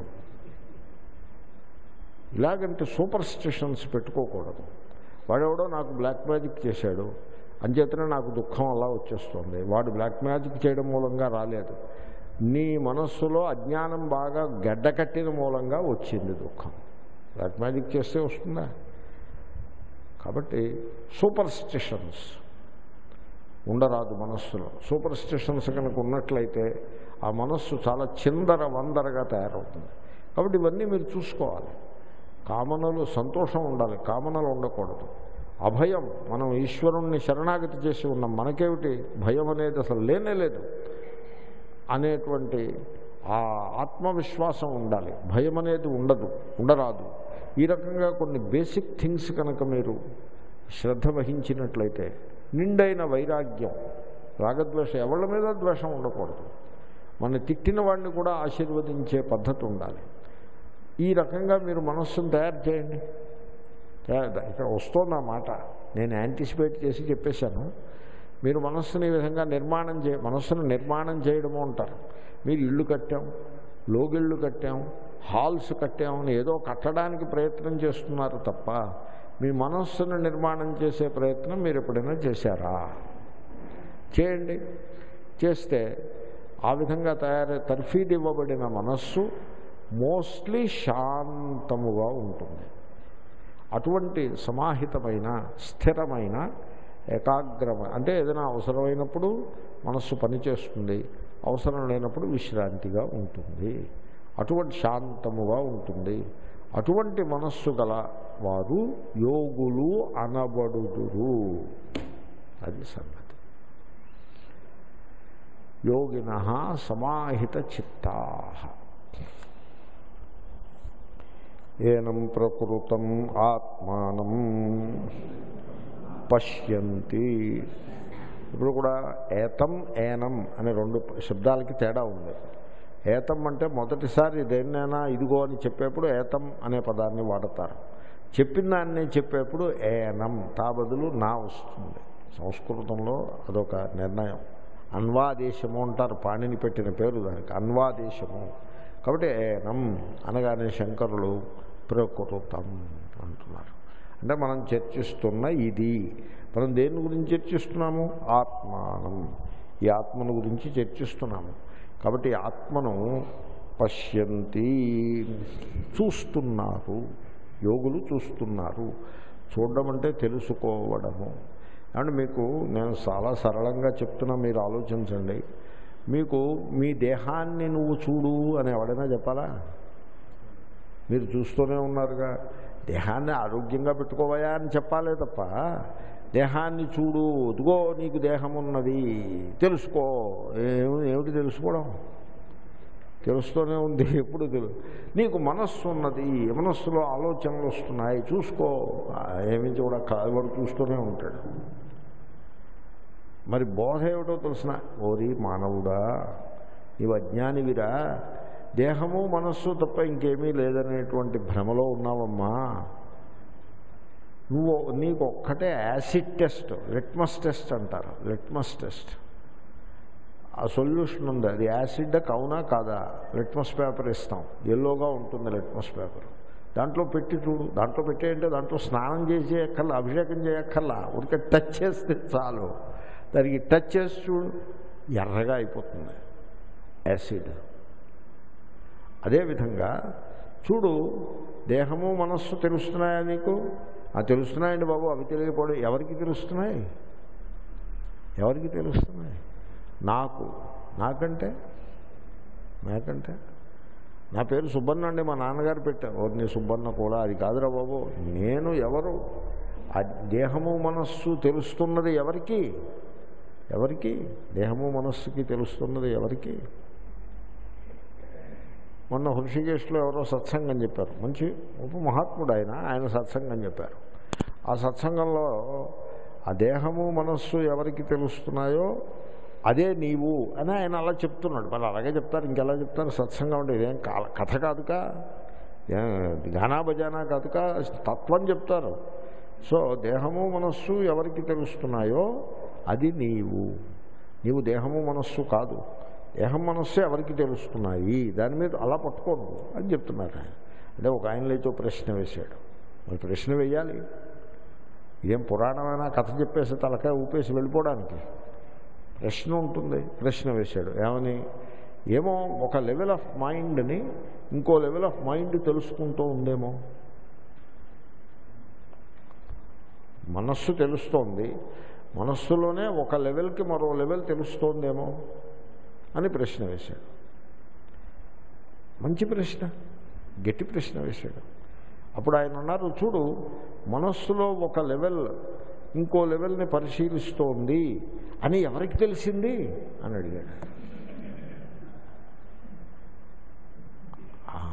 ఇలాగంటే సూపర్ స్టిషన్స్ పెట్టుకోకూడదు వాడెవడో నాకు బ్లాక్ మ్యాజిక్ చేశాడు అంచేతనే నాకు దుఃఖం అలా వచ్చేస్తుంది వాడు బ్లాక్ మ్యాజిక్ చేయడం మూలంగా రాలేదు నీ మనస్సులో అజ్ఞానం బాగా గడ్డకట్టిన మూలంగా వచ్చింది దుఃఖం బ్లాక్ మ్యాజిక్ చేస్తే వస్తుందా కాబట్టి సూపర్ స్టిషన్స్ ఉండరాదు మనస్సులో సూపర్ స్టిషన్స్ కనుక ఉన్నట్లయితే ఆ మనస్సు చాలా చిందర వందరగా తయారవుతుంది కాబట్టి ఇవన్నీ మీరు చూసుకోవాలి కామనలు సంతోషం ఉండాలి కామనలు ఉండకూడదు అభయం మనం ఈశ్వరుణ్ణి శరణాగతి చేసి ఉన్నాం మనకేమిటి భయం అనేది అసలు లేనే లేదు అనేటువంటి ఆ ఆత్మవిశ్వాసం ఉండాలి భయం అనేది ఉండదు ఉండరాదు ఈ రకంగా కొన్ని బేసిక్ థింగ్స్ కనుక మీరు శ్రద్ధ వహించినట్లయితే నిండైన వైరాగ్యం రాగద్వేషం ఎవరి మీద ద్వేషం ఉండకూడదు మన తిట్టిన వాడిని కూడా ఆశీర్వదించే పద్ధతి ఉండాలి ఈ రకంగా మీరు మనస్సును తయారు చేయండి తయారు- ఇక్కడ వస్తోంది ఆ మాట నేను యాంటిసిపేట్ చేసి చెప్పేశాను మీరు మనస్సుని ఈ విధంగా నిర్మాణం చే మనస్సును నిర్మాణం చేయడము అంటారు మీరు ఇల్లు కట్టాం లోగిళ్ళు కట్టాం హాల్స్ కట్టామని ఏదో కట్టడానికి ప్రయత్నం చేస్తున్నారు తప్ప మీ మనస్సును నిర్మాణం చేసే ప్రయత్నం మీరు ఎప్పుడైనా చేశారా చేయండి చేస్తే ఆ విధంగా తయారై తర్ఫీదు ఇవ్వబడిన మనస్సు మోస్ట్లీ శాంతముగా ఉంటుంది అటువంటి సమాహితమైన స్థిరమైన ఏకాగ్రమ అంటే ఏదైనా అవసరమైనప్పుడు మనస్సు పనిచేస్తుంది అవసరం లేనప్పుడు విశ్రాంతిగా ఉంటుంది అటువంటి శాంతముగా ఉంటుంది అటువంటి మనస్సు గల వారు యోగులు అనబడుదురు అది సంగతి యోగిన సమాహిత చిత్తా ఏనం ప్రకృతం ఆత్మానం పశ్యంతి ఇప్పుడు కూడా ఏతం ఏనం అనే రెండు శబ్దాలకి తేడా ఉంది ఏతం అంటే మొదటిసారి దేన్నైనా ఇదిగో అని చెప్పేప్పుడు ఏతం అనే పదాన్ని వాడతారు చెప్పిన దాన్ని చెప్పేప్పుడు ఏనం తా బదులు నా వస్తుంది సంస్కృతంలో అదొక నిర్ణయం అన్వాదేశము అంటారు పాణిని పెట్టిన పేరు దానికి అన్వాదేశము కాబట్టి ఏనం అనగానే శంకరులు ప్రకృతం అంటున్నారు అంటే మనం చర్చిస్తున్న ఇది మనం దేని గురించి చర్చిస్తున్నాము ఆత్మానం ఈ ఆత్మను గురించి చర్చిస్తున్నాము కాబట్టి ఈ ఆత్మను పశ్యంతి చూస్తున్నారు యోగులు చూస్తున్నారు చూడడం అంటే తెలుసుకోవడము అండ్ మీకు నేను చాలా సరళంగా చెప్తున్నా మీరు ఆలోచించండి మీకు మీ దేహాన్ని నువ్వు చూడు అని ఎవడైనా చెప్పాలా మీరు చూస్తూనే ఉన్నారుగా దేహాన్ని ఆరోగ్యంగా పెట్టుకోవయా అని చెప్పాలే తప్ప దేహాన్ని చూడు ఇదిగో నీకు దేహం ఉన్నది తెలుసుకో ఏమి ఏమిటి తెలుసుకోవడం తెలుస్తూనే ఉంది ఎప్పుడు తెలు నీకు మనస్సు ఉన్నది మనస్సులో ఆలోచనలు వస్తున్నాయి చూసుకో ఆ, ఏమి చూడక వాడు చూస్తూనే ఉంటాడు మరి బోధ ఏమిటో తెలిసిన ఓరి మానవుడా నీవు అజ్ఞానివిరా దేహము మనస్సు తప్ప ఇంకేమీ లేదనేటువంటి భ్రమలో ఉన్నావమ్మా నువ్వు నీకు ఒక్కటే యాసిడ్ టెస్ట్ లిట్మస్ టెస్ట్ అంటారు లిట్మస్ టెస్ట్ ఆ సొల్యూషన్ ఉంది అది యాసిడ్ అవునా కాదా లిట్మస్ పేపర్ ఇస్తాం ఎల్లోగా ఉంటుంది లిట్మస్ పేపర్ దాంట్లో పెట్టి చూడు దాంట్లో పెట్టేయంటే దాంట్లో స్నానం చేసి చేయక్కర్లా అభిషేకం చేయక్కర్లా ఉడిక టచ్ చేస్తే చాలు దానికి టచ్ చేసి చూడు ఎర్రగా అయిపోతుంది యాసిడ్ అదేవిధంగా చూడు దేహము మనస్సు తెలుస్తున్నాయా నీకు ఆ తెలుస్తున్నాయండి బాబు అవి తెలియకపోవడం ఎవరికి తెలుస్తున్నాయి ఎవరికి తెలుస్తున్నాయి నాకు నాకంటే నాకంటే నా పేరు సుబ్బన్న అండి మా నాన్నగారు పెట్టారు నీ సుబ్బన్న కూడా అది కాదురా బాబు నేను ఎవరు ఆ దేహము మనస్సు తెలుస్తున్నది ఎవరికి ఎవరికి దేహము మనస్సుకి తెలుస్తున్నది ఎవరికి మొన్న హృషికేశ్లో ఎవరో సత్సంగం చెప్పారు మంచి ఉప మహాత్ముడు ఆయన ఆయన సత్సంగం చెప్పారు ఆ సత్సంగంలో ఆ దేహము మనస్సు ఎవరికి తెలుస్తున్నాయో అదే నీవు అని ఆయన అలా చెప్తున్నాడు వాళ్ళు అలాగే చెప్తారు ఇంకెలా చెప్తారు సత్సంగం అంటే ఇదేం కా- కథ కాదుకా ఏ- గానా బజానా కాదుకా తత్వం చెప్తారు సో దేహము మనస్సు ఎవరికి తెలుస్తున్నాయో అది నీవు నీవు దేహము మనస్సు కాదు దేహం మనస్సు ఎవరికి తెలుస్తున్నాయి దాని మీద అలా పట్టుకోండు అని చెప్తున్నారు ఆయన అంటే ఒక ఆయన లేచో ప్రశ్న వేశాడు మరి ప్రశ్న వేయాలి ఇదేం పురాణమైనా కథ చెప్పేసి తలకాయ ఊపేసి వెళ్ళిపోవడానికి ప్రశ్న ఉంటుంది ప్రశ్న వేశాడు ఏమని ఏమో ఒక లెవెల్ ఆఫ్ మైండ్ని ఇంకో లెవెల్ ఆఫ్ మైండ్ తెలుసుకుంటూ ఉందేమో మనస్సు తెలుస్తోంది మనస్సులోనే ఒక లెవెల్కి మరో లెవెల్ తెలుస్తోందేమో అని ప్రశ్న వేశాడు మంచి ప్రశ్న గట్టి ప్రశ్న వేశాడు అప్పుడు ఆయన అన్నారు చూడు మనస్సులో ఒక లెవెల్ ఇంకో లెవెల్ని పరిశీలిస్తోంది అని ఎవరికి తెలిసింది అని అడిగాడు "ఆ,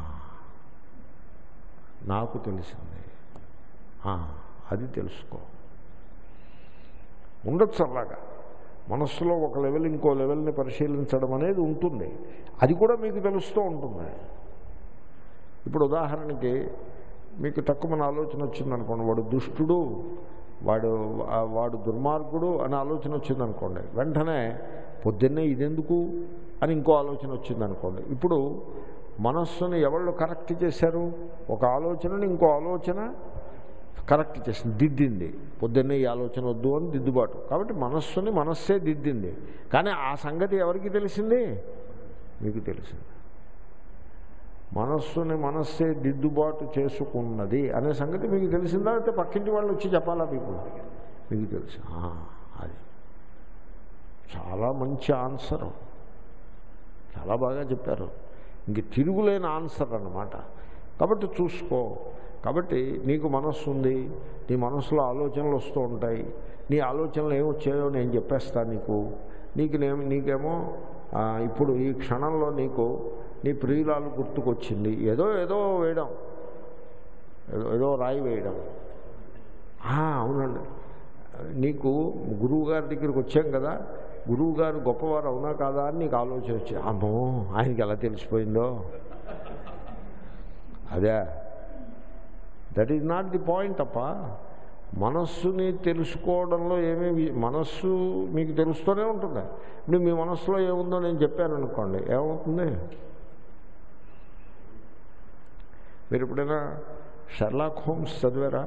నాకు తెలిసింది "ఆ, అది తెలుసుకో ఉండొచ్చు అలాగా మనస్సులో ఒక లెవెల్ ఇంకో లెవెల్ని పరిశీలించడం అనేది ఉంటుంది అది కూడా మీకు తెలుస్తూ ఉంటుంది ఇప్పుడు ఉదాహరణకి మీకు తక్కువ ఆలోచన వచ్చిందనుకోండి వాడు దుష్టుడు వాడు ఆ, వాడు దుర్మార్గుడు అనే ఆలోచన వచ్చిందనుకోండి వెంటనే పొద్దున్నే ఇదెందుకు అని ఇంకో ఆలోచన వచ్చిందనుకోండి ఇప్పుడు మనస్సుని ఎవళ్ళు కరెక్ట్ చేశారు ఒక ఆలోచనని ఇంకో ఆలోచన కరెక్ట్ చేసింది దిద్దింది పొద్దున్నే ఈ ఆలోచన వద్దు అని దిద్దుబాటు కాబట్టి మనస్సుని మనస్సే దిద్దింది కానీ ఆ సంగతి ఎవరికి తెలిసింది మీకు తెలిసింది మనస్సుని మనస్సే దిద్దుబాటు చేసుకున్నది అనే సంగతి మీకు తెలిసిందా అయితే పక్కింటి వాళ్ళు వచ్చి చెప్పాలా మీకు మీకు తెలుసు ఆ, అది చాలా మంచి ఆన్సర్ చాలా బాగా చెప్పారు ఇంక తిరుగులేని ఆన్సర్ అన్నమాట కాబట్టి చూసుకో కాబట్టి నీకు మనస్సు ఉంది నీ మనస్సులో ఆలోచనలు వస్తూ ఉంటాయి నీ ఆలోచనలు ఏమొచ్చాయో నేను చెప్పేస్తాను నీకు నీకు నేను నీకేమో ఆ, ఇప్పుడు ఈ క్షణంలో నీకు నీ ప్రియురాలు గుర్తుకొచ్చింది ఏదో ఏదో వేయడం ఏదో ఏదో రాయి వేయడం ఆ, అవునండి నీకు గురువు గారి దగ్గరికి వచ్చాం కదా గురువు గారు గొప్పవారు అవునా కాదా అని నీకు ఆలోచన వచ్చి అమ్మో ఆయనకి ఎలా తెలిసిపోయిందో అదే that is not the point అప్ప మనస్సుని తెలుసుకోవడంలో ఏమీ వి- మనస్సు మీకు తెలుస్తూనే ఉంటుంది ఇప్పుడు మీ మనస్సులో ఏముందో నేను చెప్పాను అనుకోండి ఏమవుతుంది మీరు ఎప్పుడైనా షర్లాక్ హోమ్స్ చదివారా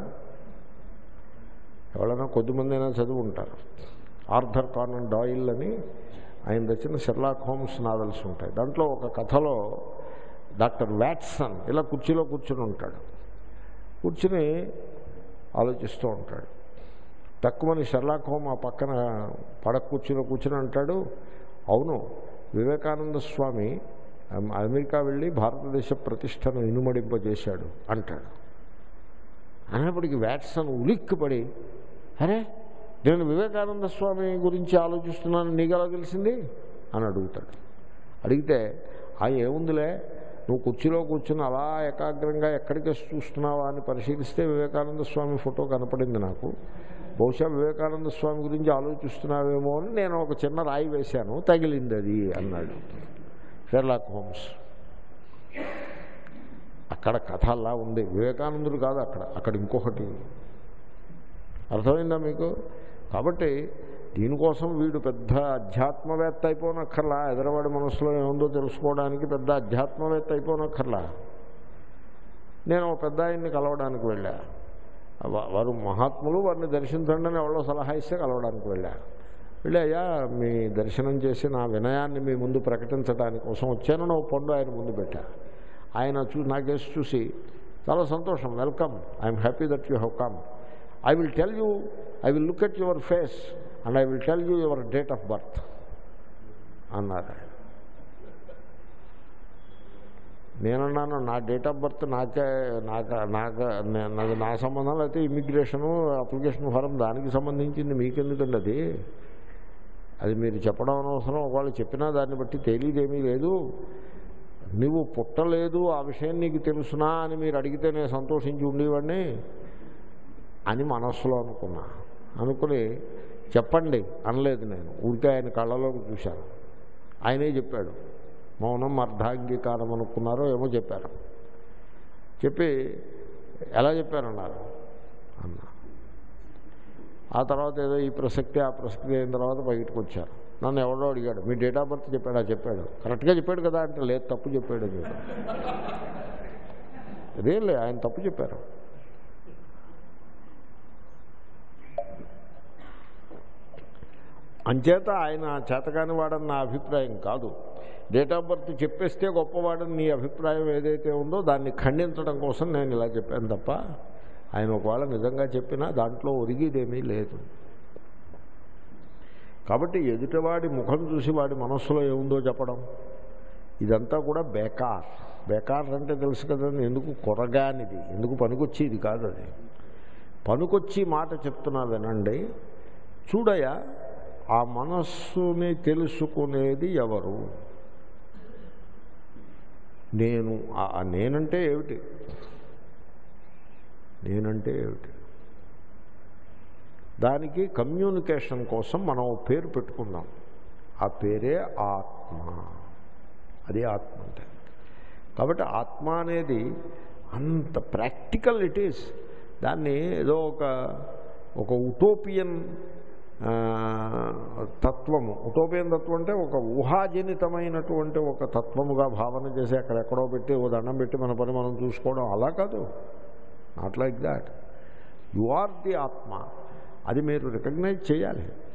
ఎవరైనా కొద్దిమంది అయినా చదివి ఉంటారు ఆర్థర్ కానన్ డాయిల్ అని ఆయన తెచ్చిన షెర్లాక్ హోమ్స్ నావెల్స్ ఉంటాయి దాంట్లో ఒక కథలో డాక్టర్ వ్యాట్సన్ ఇలా కుర్చీలో కూర్చుని ఉంటాడు కూర్చుని ఆలోచిస్తూ ఉంటాడు తక్కువని షెర్లాక్ హోమ్ ఆ పక్కన పడక కూర్చుని కూర్చుని అంటాడు అవును వివేకానంద స్వామి అమ్- అమెరికా వెళ్ళి భారతదేశ ప్రతిష్టను ఇనుమడింపజేశాడు అంటాడు అనేప్పటికీ వ్యాట్సన్ ఉలిక్కిపడి అరే నేను వివేకానంద స్వామి గురించి ఆలోచిస్తున్నాను నీకు ఎలా తెలిసింది అని అడుగుతాడు అడిగితే ఆ ఏముందిలే నువ్వు కుర్చీలో కూర్చుని అలా ఏకాగ్రంగా ఎక్కడికి చూస్తున్నావా అని పరిశీలిస్తే వివేకానంద స్వామి ఫోటో కనపడింది నాకు బహుశా వివేకానంద స్వామి గురించి ఆలోచిస్తున్నావేమో అని నేను ఒక చిన్న రాయి వేశాను తగిలింది అది అన్నాడు షెర్లాక్ హోమ్స్ అక్కడ కథ అలా ఉంది వివేకానందుడు కాదు అక్కడ అక్కడ ఇంకొకటి అర్థమైందా మీకు కాబట్టి దీనికోసం వీడు పెద్ద అధ్యాత్మవేత్త అయిపోనక్కర్లా ఎదరవాడి మనసులో ఏముందో తెలుసుకోవడానికి పెద్ద అధ్యాత్మవేత్త అయిపోనక్కర్లా నేను ఒక పెద్ద ఆయన్ని కలవడానికి వెళ్ళా వా- వారు మహాత్ములు వారిని దర్శించండి అని ఎవరో సలహా ఇస్తే కలవడానికి వెళ్ళా వెళ్ళి అయ్యా మీ దర్శనం చేసి నా వినయాన్ని మీ ముందు ప్రకటించడానికి కోసం వచ్చాను నా పండు ఆయన ముందు పెట్టా ఆయన చూ నా కేసు చూసి చాలా సంతోషం welcome I'm happy that you have come I will tell you I will look at your face and I will tell you your date of birth అన్నారు ఆయన నేనన్నాను నా డేట్ ఆఫ్ బర్త్ నాకే నాకు నాకు నే- నాది నా సంబంధం అయితే ఇమిగ్రేషను అప్లికేషన్ ఫారం దానికి సంబంధించింది మీకెందుకండి అది అది మీరు చెప్పడం అనవసరం ఒకవేళ చెప్పినా దాన్ని బట్టి తెలియదేమీ లేదు నువ్వు పుట్టలేదు ఆ విషయం నీకు తెలుసునా అని మీరు అడిగితే నేను సంతోషించి ఉండేవాడిని అని మనస్సులో అనుకున్నా అనుకుని చెప్పండి అనలేదు నేను ఊరికే ఆయన కళ్ళలోకి చూశాను ఆయనే చెప్పాడు మౌనం అర్ధాంగీకారం అనుకున్నారో ఏమో చెప్పారు చెప్పి ఎలా చెప్పారన్నారు అన్నా ఆ తర్వాత ఏదో ఈ ప్రసక్తి ఆ ప్రసక్తి అయిన తర్వాత బయటకు వచ్చారు నన్ను ఎవడో అడిగాడు మీ డేట్ ఆఫ్ బర్త్ చెప్పాడా చెప్పాడు కరెక్ట్గా చెప్పాడు కదా అంటే లేదు తప్పు చెప్పాడు అని చెప్పాడు అదేం లే ఆయన తప్పు చెప్పారు అంచేత ఆయన చేతకాని వాడని నా అభిప్రాయం కాదు డేట్ ఆఫ్ బర్త్ చెప్పేస్తే గొప్పవాడని నీ అభిప్రాయం ఏదైతే ఉందో దాన్ని ఖండించడం కోసం నేను ఇలా చెప్పాను తప్ప ఆయన ఒకవేళ నిజంగా చెప్పినా దాంట్లో ఒరిగిదేమీ లేదు కాబట్టి ఎదుటివాడి ముఖం చూసి వాడి మనస్సులో ఏముందో చెప్పడం ఇదంతా కూడా బేకార్ బేకార్ అంటే తెలుసు కదండి ఎందుకు కొరగానిది ఎందుకు పనికొచ్చేది కాదు అది పనికొచ్చి మాట చెప్తున్నా వినండి చూడయ ఆ మనస్సుని తెలుసుకునేది ఎవరు నేను ఆ- ఆ నేనంటే ఏమిటి నేనంటే ఏమిటి దానికి కమ్యూనికేషన్ కోసం మనం ఓ పేరు పెట్టుకుందాం ఆ పేరే ఆత్మ అది ఆత్మ అంటే కాబట్టి ఆత్మ అనేది అంత ప్రాక్టికల్ ఇట్ ఈస్ దాన్ని ఏదో ఒక ఒక ఉటోపియన్ ఆ, తత్వము ఉటోపియన్ తత్వం అంటే ఒక ఊహాజనితమైనటువంటి ఒక తత్వముగా భావన చేసి అక్కడెక్కడో పెట్టి ఓ దండం పెట్టి మన పని మనం చూసుకోవడం అలా కాదు not like that you are the ఆత్మ అది మీరు రికగ్నైజ్ చేయాలి